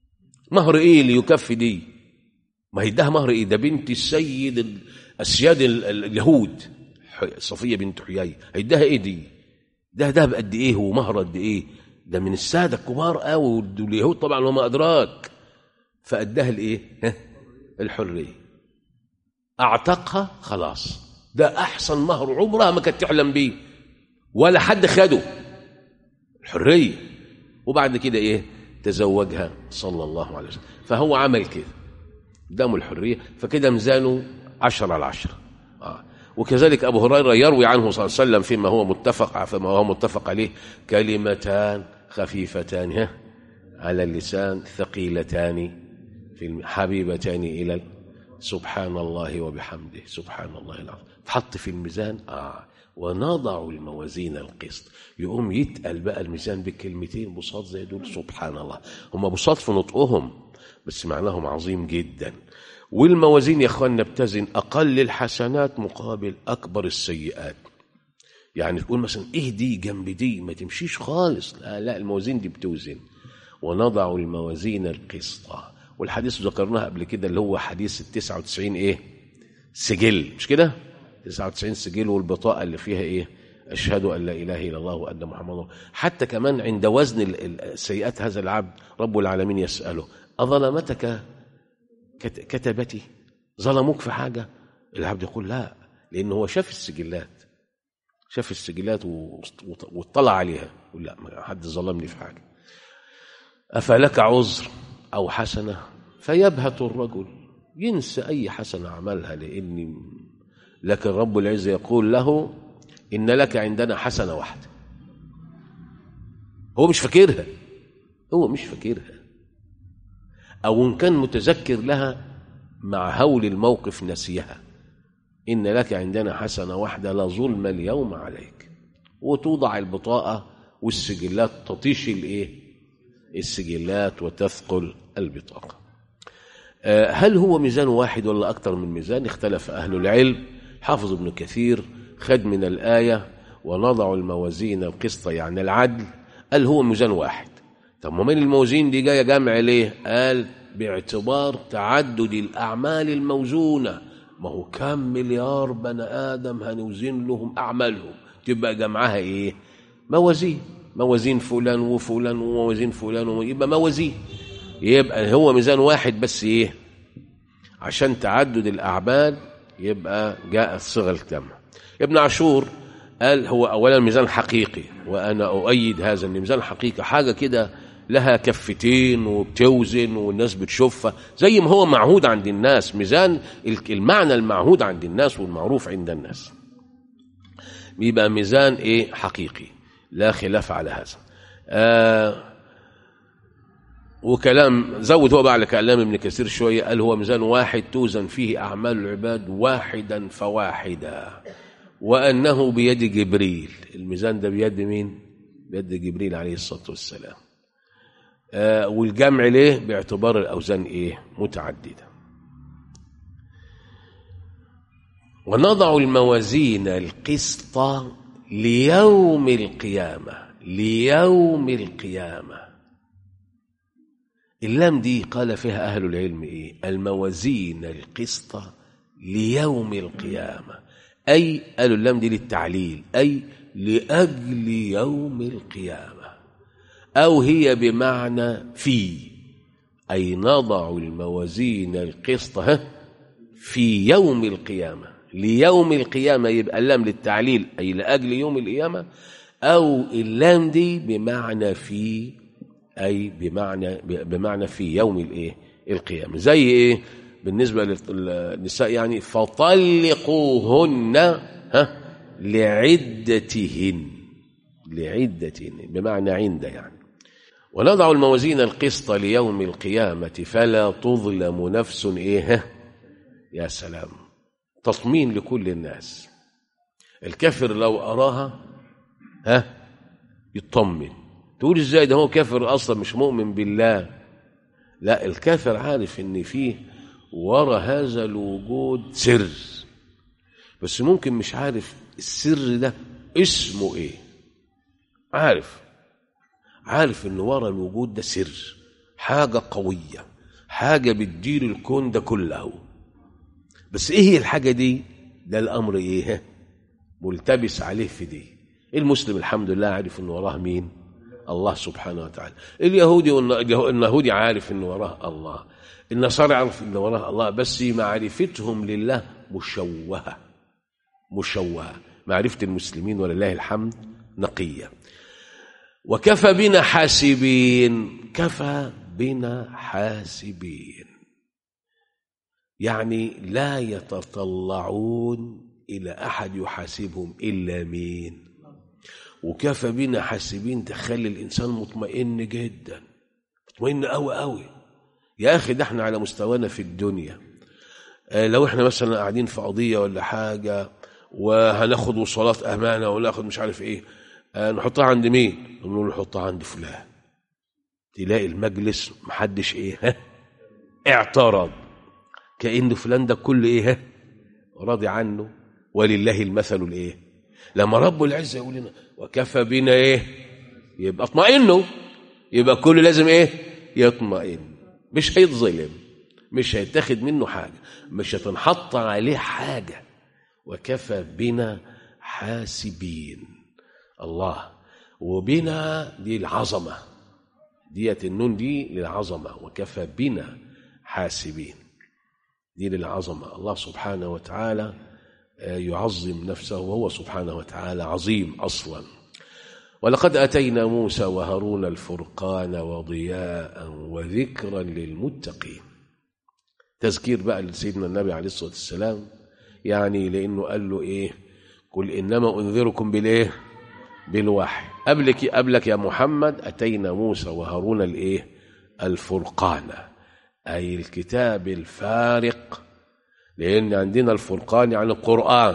مهر ايه اللي يكفي دي ما هي ده مهر ايه ده بنت السيد ال- السياد ال- ال- اليهود ح- صفيه بنت حيي هيداها ايه دي ده ده بقد ايه ومهر قد ايه ده من الساده الكبار قوي واليهود طبعا وما ادراك فاداها الايه ها؟ الحريه اعتقها خلاص ده احسن مهر عمرها ما كانت تحلم بيه ولا حد خده الحريه وبعد كده ايه تزوجها صلى الله عليه وسلم فهو عمل كده دام الحريه فكده ميزانه عشرة على عشرة آه. وكذلك ابو هريره يروي عنه صلى الله عليه وسلم فيما هو متفق فيما هو متفق عليه كلمتان خفيفتان ها على اللسان ثقيلتان في الم- حبيبتان الى ال- سبحان الله وبحمده سبحان الله العظيم تحط في الميزان اه ونضع الموازين القسط يقوم يتقل بقى الميزان بكلمتين بساط زي دول سبحان الله هم بساط في نطقهم بس معناهم عظيم جدا والموازين يا اخواننا بتزن اقل الحسنات مقابل اكبر السيئات يعني تقول مثلا ايه دي جنب دي ما تمشيش خالص لا لا الموازين دي بتوزن ونضع الموازين القسط والحديث ذكرناه قبل كده اللي هو حديث ال 99 ايه سجل مش كده 99 سجل والبطاقه اللي فيها ايه اشهد ان لا اله الا الله وان محمدا حتى كمان عند وزن ال- ال- سيئات هذا العبد رب العالمين يساله اظلمتك كت- كتبتي ظلموك في حاجه العبد يقول لا لان هو شاف السجلات شاف السجلات و- وط- واطلع عليها يقول لا ما حد ظلمني في حاجه افلك عذر او حسنه فيبهت الرجل ينسى اي حسنه عملها لان لكن رب العزه يقول له ان لك عندنا حسنه واحده هو مش فاكرها هو مش فاكرها او ان كان متذكر لها مع هول الموقف نسيها ان لك عندنا حسنه واحده لا ظلم اليوم عليك وتوضع البطاقه والسجلات تطيش الايه السجلات وتثقل البطاقه آه، هل هو ميزان واحد ولا أكثر من ميزان اختلف أهل العلم حافظ ابن كثير خد من الآية ونضع الموازين القسط يعني العدل قال هو ميزان واحد طب ما من الموازين دي جاية جمع ليه قال باعتبار تعدد الأعمال الموزونة ما هو كم مليار بني آدم هنوزن لهم أعمالهم تبقى جمعها إيه موازين موازين فلان وفلان وموازين فلان وم- يبقى موازين يبقى هو ميزان واحد بس ايه عشان تعدد الاعمال يبقى جاء صيغه الجمع ابن عاشور قال هو اولا ميزان حقيقي وانا اؤيد هذا ان ميزان حقيقي حاجه كده لها كفتين وبتوزن والناس بتشوفها زي ما هو معهود عند الناس ميزان المعنى المعهود عند الناس والمعروف عند الناس يبقى ميزان ايه حقيقي لا خلاف على هذا آه وكلام زود هو بقى على كلام ابن كثير شويه قال هو ميزان واحد توزن فيه اعمال العباد واحدا فواحدا وانه بيد جبريل الميزان ده بيد مين بيد جبريل عليه الصلاه والسلام آه والجمع ليه باعتبار الاوزان ايه متعدده ونضع الموازين القسط ليوم القيامه ليوم القيامه اللام دي قال فيها أهل العلم إيه الموازين القسط ليوم القيامة أي قالوا اللام دي للتعليل أي لأجل يوم القيامة أو هي بمعنى في أي نضع الموازين القسط ها في يوم القيامة ليوم القيامة يبقى اللام للتعليل أي لأجل يوم القيامة أو اللام دي بمعنى في أي بمعنى بمعنى في يوم الإيه القيامة زي إيه بالنسبة للنساء يعني فطلقوهن ها لعدتهن لعدتهن بمعنى عند يعني ونضع الموازين القسط ليوم القيامة فلا تظلم نفس إيه ها يا سلام تطمين لكل الناس الكافر لو أراها ها يطمن تقول ازاي ده هو كافر اصلا مش مؤمن بالله لا الكافر عارف ان فيه ورا هذا الوجود سر بس ممكن مش عارف السر ده اسمه ايه عارف عارف ان ورا الوجود ده سر حاجة قوية حاجة بتدير الكون ده كله بس ايه هي الحاجة دي ده الامر ايه ملتبس عليه في دي المسلم الحمد لله عارف ان وراه مين الله سبحانه وتعالى اليهودي اليهودي عارف ان وراه الله النصارى عارف ان وراه الله بس معرفتهم لله مشوهة مشوهة معرفة المسلمين ولله الحمد نقية وكفى بنا حاسبين كفى بنا حاسبين يعني لا يتطلعون إلى أحد يحاسبهم إلا مين وكفى بنا حاسبين تخلي الإنسان مطمئن جدا مطمئن أوي أوي يا أخي ده احنا على مستوانا في الدنيا آه لو احنا مثلا قاعدين في قضية ولا حاجة وهناخد وصلات أمانة ولا ناخد مش عارف إيه آه نحطها عند مين نقول نحطها عند فلان تلاقي المجلس محدش إيه ها اعترض كأن فلان ده كل إيه ها راضي عنه ولله المثل الإيه لما رب العزة يقول لنا وكفى بنا إيه يبقى اطمئنوا يبقى كل لازم إيه يطمئن مش هيتظلم مش هيتاخد منه حاجة مش هتنحط عليه حاجة وكفى بنا حاسبين الله وبنا دي العظمة ديت النون دي للعظمة وكفى بنا حاسبين دي للعظمة الله سبحانه وتعالى يعظم نفسه وهو سبحانه وتعالى عظيم أصلا ولقد أتينا موسى وهارون الفرقان وضياء وذكرا للمتقين تذكير بقى لسيدنا النبي عليه الصلاة والسلام يعني لأنه قال له إيه قل إنما أنذركم بالإيه بالوحي قبلك قبلك يا محمد أتينا موسى وهارون الإيه الفرقان أي الكتاب الفارق لأن عندنا الفرقان يعني القرآن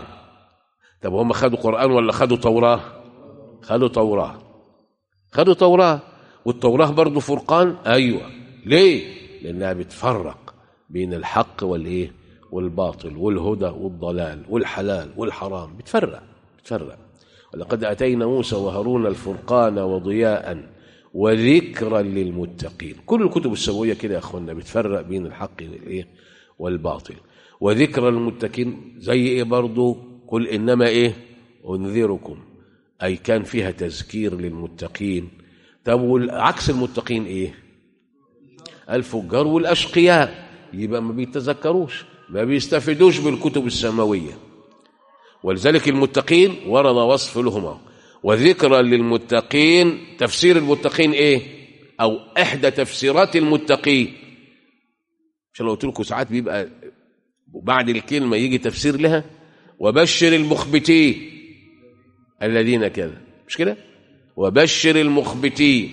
طب هم خدوا قرآن ولا خدوا توراة خدوا توراة خدوا توراة والتوراة برضو فرقان أيوة ليه لأنها بتفرق بين الحق والإيه والباطل والهدى والضلال والحلال والحرام بتفرق بتفرق ولقد أتينا موسى وهارون الفرقان وضياء وذكرا للمتقين كل الكتب السماوية كده يا أخوانا بتفرق بين الحق والإيه والباطل وذكرى للمتقين زي إيه برضو قل إنما إيه أنذركم أي كان فيها تذكير للمتقين طب والعكس المتقين إيه الفجار والأشقياء يبقى ما بيتذكروش ما بيستفيدوش بالكتب السماوية ولذلك المتقين ورد وصف لهما وذكرى للمتقين تفسير المتقين ايه او احدى تفسيرات المتقين عشان لو قلت لكم ساعات بيبقى بعد الكلمه يجي تفسير لها وبشر المخبتين الذين كذا مش كده وبشر المخبتين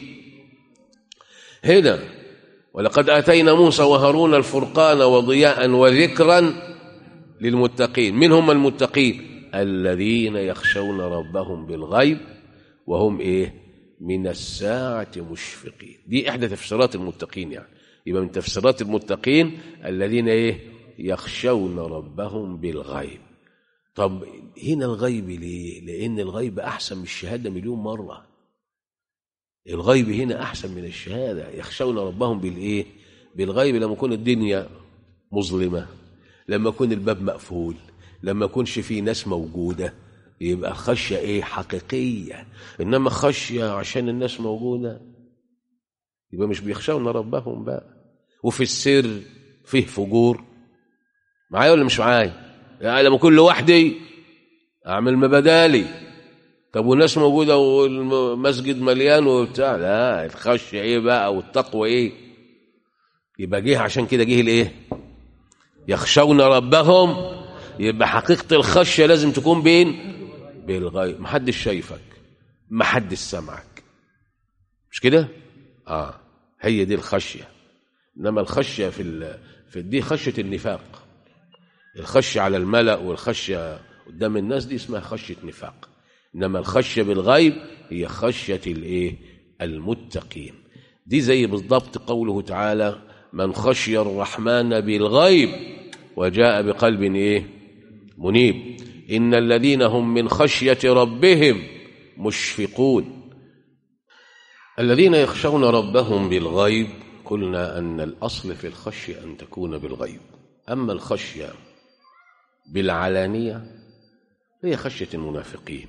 هنا ولقد اتينا موسى وهارون الفرقان وضياء وذكرا للمتقين من هم المتقين الذين يخشون ربهم بالغيب وهم ايه من الساعة مشفقين دي احدى تفسيرات المتقين يعني يبقى من تفسيرات المتقين الذين ايه يخشون ربهم بالغيب طب هنا الغيب ليه لان الغيب احسن من الشهادة مليون مرة الغيب هنا احسن من الشهادة يخشون ربهم بالايه بالغيب لما يكون الدنيا مظلمة لما يكون الباب مقفول لما يكونش في ناس موجودة يبقى خشية ايه حقيقية انما خشية عشان الناس موجودة يبقى مش بيخشون ربهم بقى وفي السر فيه فجور معايا ولا مش معايا يعني لما كل لوحدي اعمل مبادالي طب والناس موجودة والمسجد مليان وبتاع لا الخشية ايه بقى والتقوى ايه يبقى جه عشان كده جه الايه يخشون ربهم يبقى حقيقة الخشية لازم تكون بين بالغيب محدش شايفك محدش سمعك مش كده اه هي دي الخشية انما الخشية في ال... في دي خشية النفاق الخشية على الملأ والخشية قدام الناس دي اسمها خشية نفاق انما الخشية بالغيب هي خشية الايه المتقين دي زي بالضبط قوله تعالى من خشي الرحمن بالغيب وجاء بقلب ايه منيب ان الذين هم من خشيه ربهم مشفقون الذين يخشون ربهم بالغيب قلنا أن الأصل في الخشية أن تكون بالغيب أما الخشية بالعلانية هي خشية المنافقين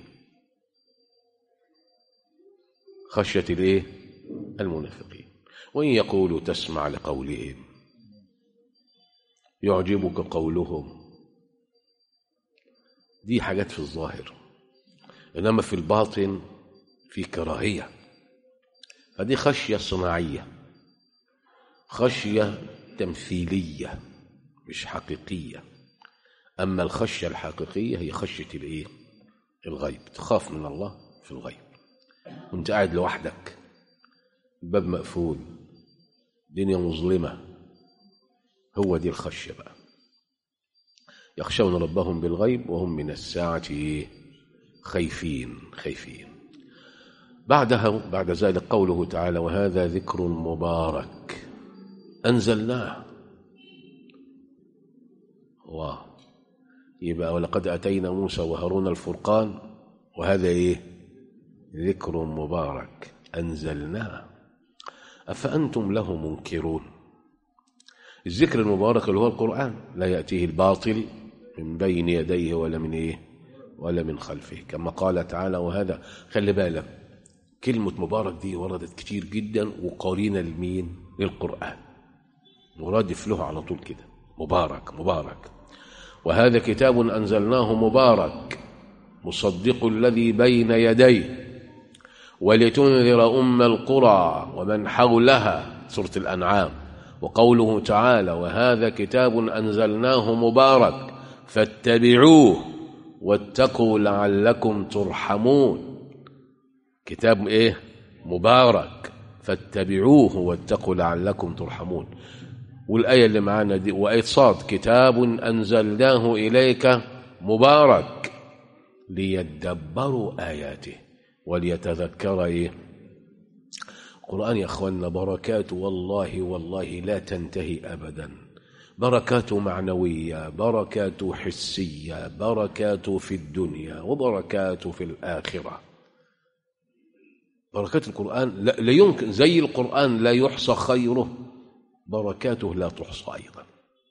خشية الايه المنافقين وإن يقولوا تسمع لقولهم يعجبك قولهم دي حاجات في الظاهر إنما في الباطن في كراهية فدي خشية صناعية خشية تمثيلية مش حقيقية أما الخشية الحقيقية هي خشية الإيه؟ الغيب تخاف من الله في الغيب وانت قاعد لوحدك الباب مقفول دنيا مظلمة هو دي الخشية بقى يخشون ربهم بالغيب وهم من الساعة إيه؟ خايفين خايفين بعدها بعد ذلك قوله تعالى وهذا ذكر مبارك أنزلناه الله يبقى ولقد أتينا موسى وهارون الفرقان وهذا إيه ذكر مبارك أنزلناه أفأنتم له منكرون الذكر المبارك اللي هو القرآن لا يأتيه الباطل من بين يديه ولا من إيه ولا من خلفه كما قال تعالى وهذا خلي بالك كلمة مبارك دي وردت كتير جدا وقارنة لمين للقرآن مرادف له على طول كده مبارك مبارك وهذا كتاب أنزلناه مبارك مصدق الذي بين يديه ولتنذر أم القرى ومن حولها سورة الأنعام وقوله تعالى وهذا كتاب أنزلناه مبارك فاتبعوه واتقوا لعلكم ترحمون كتاب إيه مبارك فاتبعوه واتقوا لعلكم ترحمون والآية اللي معانا دي وآية صاد كتاب أنزلناه إليك مبارك ليدبروا آياته وليتذكر إيه القرآن يا أخوانا بركاته والله والله لا تنتهي أبدا بركاته معنوية بركاته حسية بركاته في الدنيا وبركاته في الآخرة بركات القرآن لا, لا يمكن زي القرآن لا يحصى خيره بركاته لا تحصى أيضا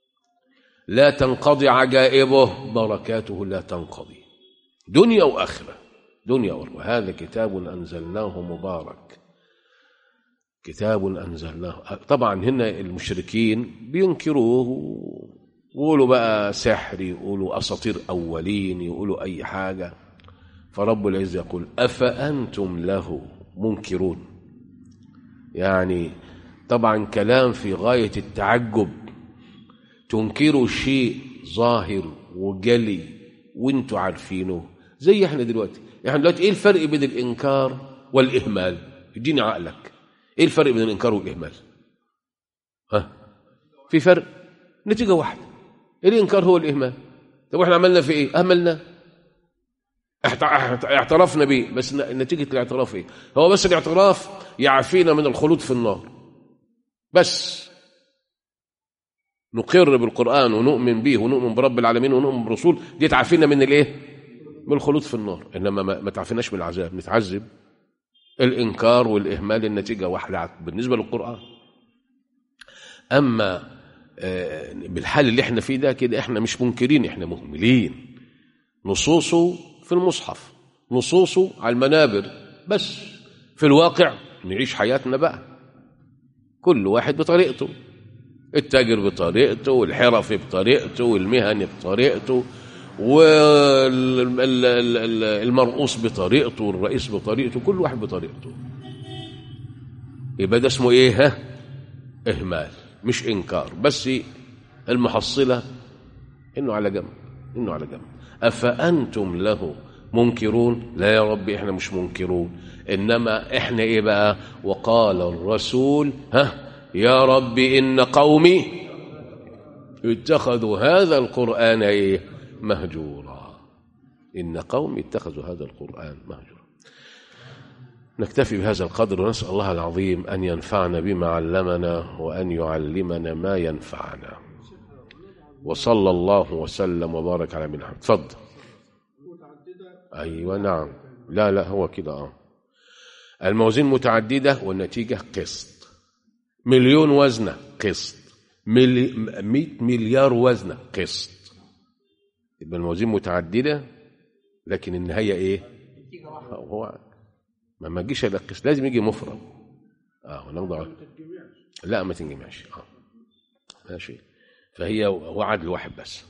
لا تنقضي عجائبه بركاته لا تنقضي دنيا وآخرة دنيا وآخرة هذا كتاب أنزلناه مبارك كتاب أنزلناه طبعا هنا المشركين بينكروه يقولوا بقى سحر يقولوا أساطير أولين يقولوا أي حاجة فرب العزة يقول أفأنتم له منكرون يعني طبعا كلام في غاية التعجب تنكروا شيء ظاهر وجلي وانتوا عارفينه زي احنا دلوقتي احنا دلوقتي ايه الفرق بين الانكار والاهمال اديني عقلك ايه الفرق بين الانكار والاهمال ها في فرق نتيجه واحده الانكار هو الاهمال طب احنا عملنا في ايه اهملنا اعترفنا بيه بس نتيجه الاعتراف ايه هو بس الاعتراف يعفينا من الخلود في النار بس نقر بالقرآن ونؤمن به ونؤمن برب العالمين ونؤمن بالرسول دي تعافينا من الايه من الخلود في النار انما ما, ما تعافيناش من العذاب نتعذب الانكار والاهمال النتيجه واحده بالنسبه للقرآن اما بالحال اللي احنا فيه ده كده احنا مش منكرين احنا مهملين نصوصه في المصحف نصوصه على المنابر بس في الواقع نعيش حياتنا بقى كل واحد بطريقته التاجر بطريقته والحرفي بطريقته والمهني بطريقته والمرؤوس بطريقته والرئيس بطريقته كل واحد بطريقته يبقى ده اسمه ايه ها اهمال مش انكار بس المحصله انه على جنب انه على جنب افانتم له منكرون لا يا رب احنا مش منكرون انما احنا ايه بقى وقال الرسول ها يا رب ان قومي اتخذوا هذا القران ايه مهجورا ان قومي اتخذوا هذا القران مهجورا نكتفي بهذا القدر ونسال الله العظيم ان ينفعنا بما علمنا وان يعلمنا ما ينفعنا وصلى الله وسلم وبارك على نبينا محمد اتفضل ايوه نعم لا لا هو كده اه الموازين متعدده والنتيجه قسط مليون وزنة قسط ملي... 100 مليار وزنة قسط يبقى الموازين متعددة لكن النهاية ايه هو ما ما تجيش الا قسط لازم يجي مفرد اه ونوضع لا ما تنجمعش اه ماشي فهي هو عدل واحد بس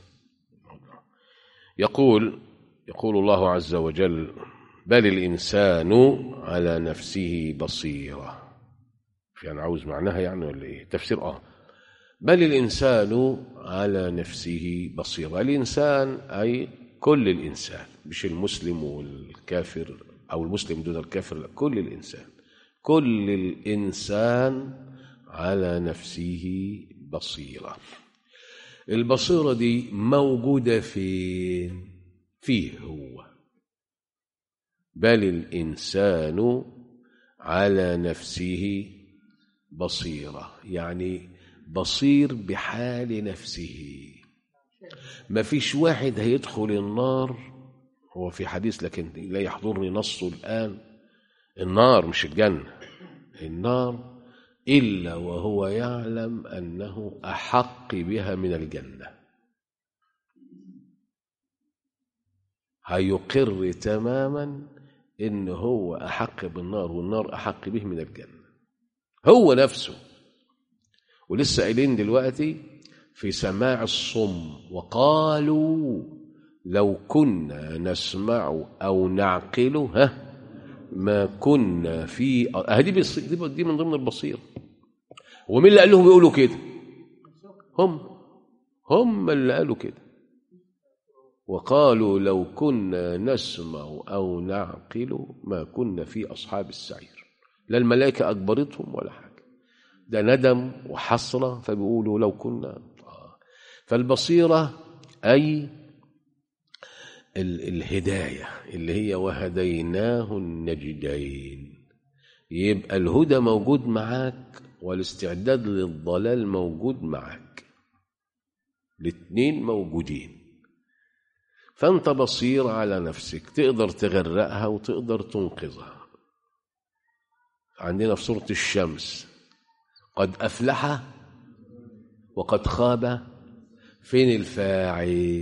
يقول يقول الله عز وجل بل الإنسان على نفسه بصيرة يعني عاوز معناها يعني ولا ايه تفسير اه بل الإنسان على نفسه بصيرة الإنسان أي كل الإنسان مش المسلم والكافر أو المسلم دون الكافر لا كل الإنسان كل الإنسان على نفسه بصيرة البصيرة دي موجودة فين فيه هو بل الإنسان على نفسه بصيرة يعني بصير بحال نفسه ما فيش واحد هيدخل النار هو في حديث لكن لا يحضرني نصه الآن النار مش الجنة النار إلا وهو يعلم أنه أحق بها من الجنة هيقر تماما إن هو أحق بالنار والنار أحق به من الجنة هو نفسه ولسه قايلين دلوقتي في سماع الصم وقالوا لو كنا نسمع أو نعقل ها ما كنا في هذه دي من ضمن البصيرة ومين اللي قال لهم يقولوا كده هم هم اللي قالوا كده وقالوا لو كنا نسمع أو نعقل ما كنا في أصحاب السعير لا الملائكة أجبرتهم ولا حاجة ده ندم وحسرة فبيقولوا لو كنا فالبصيرة أي ال الهداية اللي هي وهديناه النجدين يبقى الهدى موجود معاك والاستعداد للضلال موجود معاك الاثنين موجودين فانت بصير على نفسك تقدر تغرقها وتقدر تنقذها عندنا في سورة الشمس قد أفلح وقد خاب فين الفاعل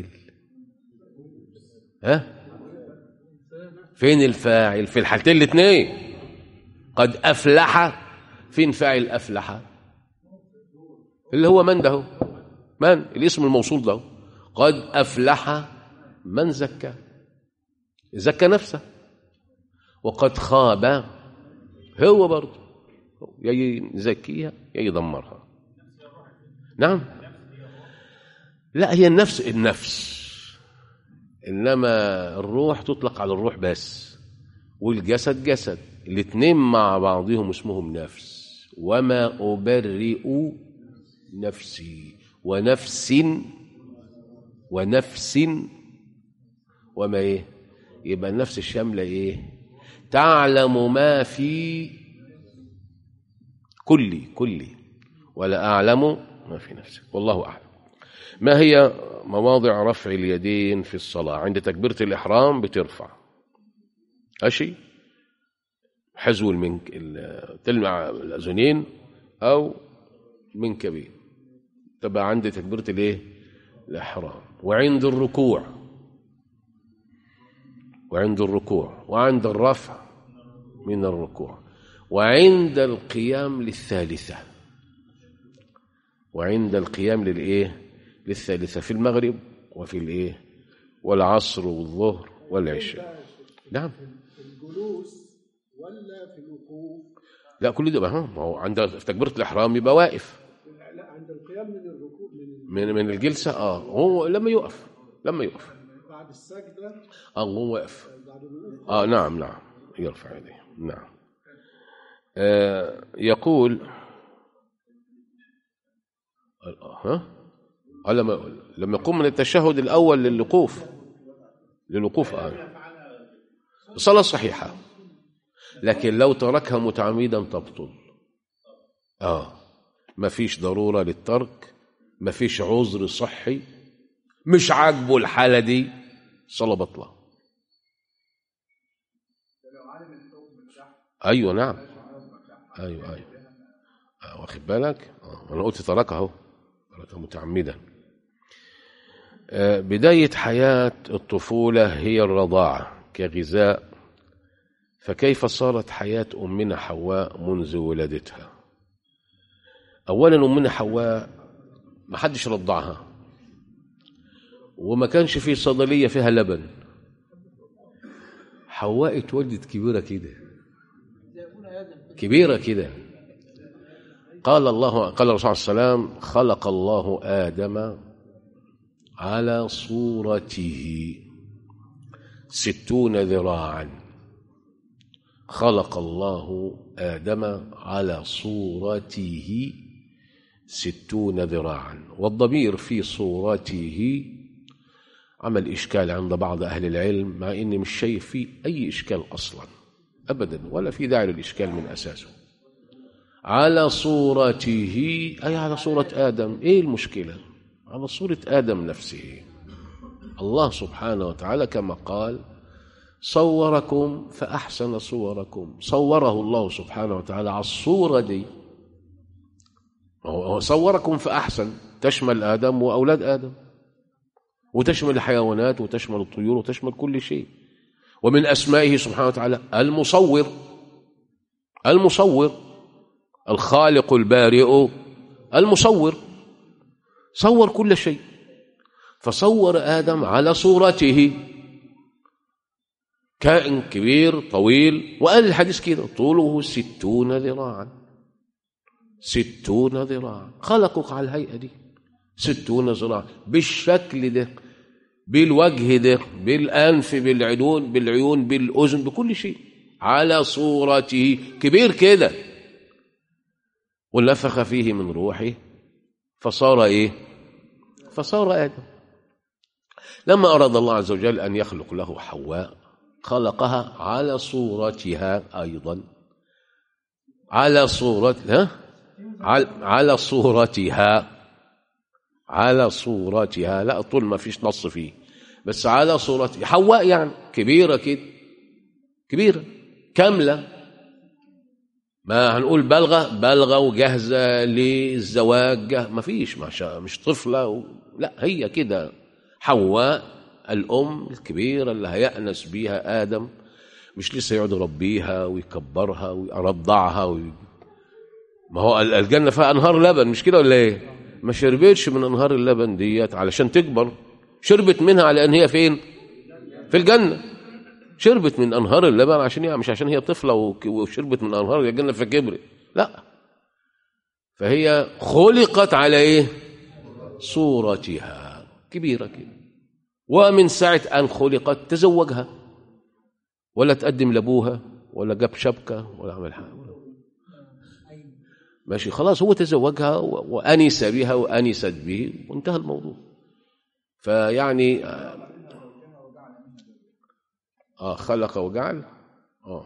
ها فين الفاعل في الحالتين الاثنين قد أفلح فين فاعل أفلح اللي هو من ده من الاسم الموصول ده قد أفلح من زكى زكى نفسه وقد خاب هو برضه يا يزكيها يا يدمرها نعم لا هي النفس النفس انما الروح تطلق على الروح بس والجسد جسد الاثنين مع بعضهم اسمهم نفس وما ابرئ نفسي ونفس ونفس وما ايه يبقى النفس الشامله ايه تعلم ما في كلي كلي ولا اعلم ما في نفسك والله اعلم ما هي مواضع رفع اليدين في الصلاه عند تكبيره الاحرام بترفع ماشي حزو المنك تلمع الاذنين او منكبين تبقى عند تكبيره الايه الاحرام وعند الركوع وعند الركوع وعند الرفع من الركوع وعند القيام للثالثة وعند القيام للإيه للثالثة في المغرب وفي الإيه والعصر والظهر والعشاء نعم في الجلوس ولا في الوقوف لا كل ده ما هو عند في تكبيرة الإحرام يبقى واقف لا عند القيام من الركوع من من من الجلسة اه هو لما يقف لما يقف بعد السجدة اه هو واقف بعد الوقوف اه نعم نعم يرفع يديه نعم آه يقول ها آه لما لما يقوم من التشهد الاول للوقوف للوقوف آه. الصلاه صحيحه لكن لو تركها متعمدا تبطل اه ما فيش ضروره للترك ما فيش عذر صحي مش عاجبه الحاله دي الصلاه بطله ايوه نعم ايوه ايوه آه، واخد بالك آه، انا قلت تركه اهو تركه متعمدا آه، بداية حياة الطفولة هي الرضاعة كغذاء فكيف صارت حياة أمنا حواء منذ ولادتها أولا أمنا حواء ما حدش رضعها وما كانش في صيدلية فيها لبن حواء اتولدت كبيرة كده كبيرة كده قال الله قال الرسول صلى الله عليه وسلم خلق الله آدم على صورته ستون ذراعا خلق الله آدم على صورته ستون ذراعا والضمير في صورته عمل إشكال عند بعض أهل العلم مع إني مش شايف فيه أي إشكال أصلا أبدا ولا في داعي للإشكال من أساسه على صورته أي على صورة آدم إيه المشكلة على صورة آدم نفسه الله سبحانه وتعالى كما قال صوركم فأحسن صوركم صوره الله سبحانه وتعالى على الصورة دي هو صوركم فأحسن تشمل آدم وأولاد آدم وتشمل الحيوانات وتشمل الطيور وتشمل كل شيء ومن أسمائه سبحانه وتعالى المصور المصور الخالق البارئ المصور صور كل شيء فصور آدم على صورته كائن كبير طويل وقال الحديث كده طوله ستون ذراعا ستون ذراعا خلقك على الهيئة دي ستون ذراعا بالشكل ده بالوجه ده بالأنف بالعيون بالعيون بالأذن بكل شيء على صورته كبير كده ونفخ فيه من روحه فصار ايه فصار ادم لما اراد الله عز وجل ان يخلق له حواء خلقها على صورتها ايضا على صورتها على صورتها على صورتها لا طول ما فيش نص فيه بس على صورتها حواء يعني كبيره كده كبيره كامله ما هنقول بلغة بلغة وجاهزة للزواج ما فيش مش طفلة و... لا هي كده حواء الأم الكبيرة اللي هيأنس بيها آدم مش لسه يقعد يربيها ويكبرها ويرضعها وي... ما هو الجنة فيها أنهار لبن مش كده ولا إيه؟ ما شربتش من أنهار اللبن ديت علشان تكبر شربت منها على أن هي فين؟ في الجنة شربت من انهار اللبن عشان يعني مش عشان هي طفله وشربت من انهار الجنه فكبرت لا فهي خلقت على ايه صورتها كبيره كده ومن ساعه ان خلقت تزوجها ولا تقدم لابوها ولا جاب شبكه ولا عمل حاجه ماشي خلاص هو تزوجها وانس بها وانست به وانتهى الموضوع فيعني آه خلق وجعل آه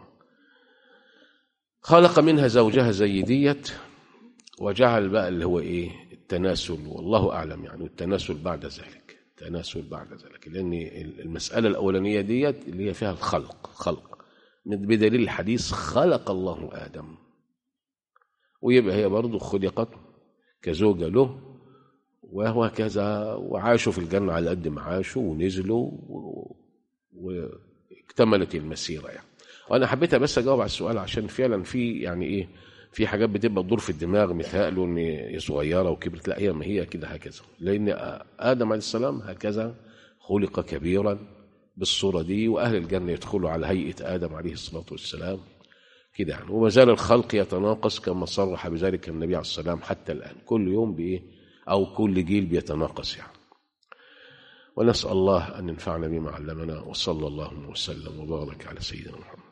خلق منها زوجها زي ديت وجعل بقى اللي هو ايه التناسل والله اعلم يعني التناسل بعد ذلك التناسل بعد ذلك لان المساله الاولانيه ديت اللي هي فيها الخلق خلق بدليل الحديث خلق الله ادم ويبقى هي برضه خلقت كزوجه له وهكذا وعاشوا في الجنه على قد ما عاشوا ونزلوا و... و... اكتملت المسيره يعني وانا حبيت بس اجاوب على السؤال عشان فعلا في يعني ايه في حاجات بتبقى تدور في الدماغ متهيأله ان هي صغيره وكبرت لا هي ما هي كده هكذا لان ادم عليه السلام هكذا خلق كبيرا بالصوره دي واهل الجنه يدخلوا على هيئه ادم عليه الصلاه والسلام كده يعني وما زال الخلق يتناقص كما صرح بذلك النبي عليه السلام حتى الان كل يوم بايه او كل جيل بيتناقص يعني ونسأل الله أن ينفعنا بما علمنا وصلى الله وسلم وبارك على سيدنا محمد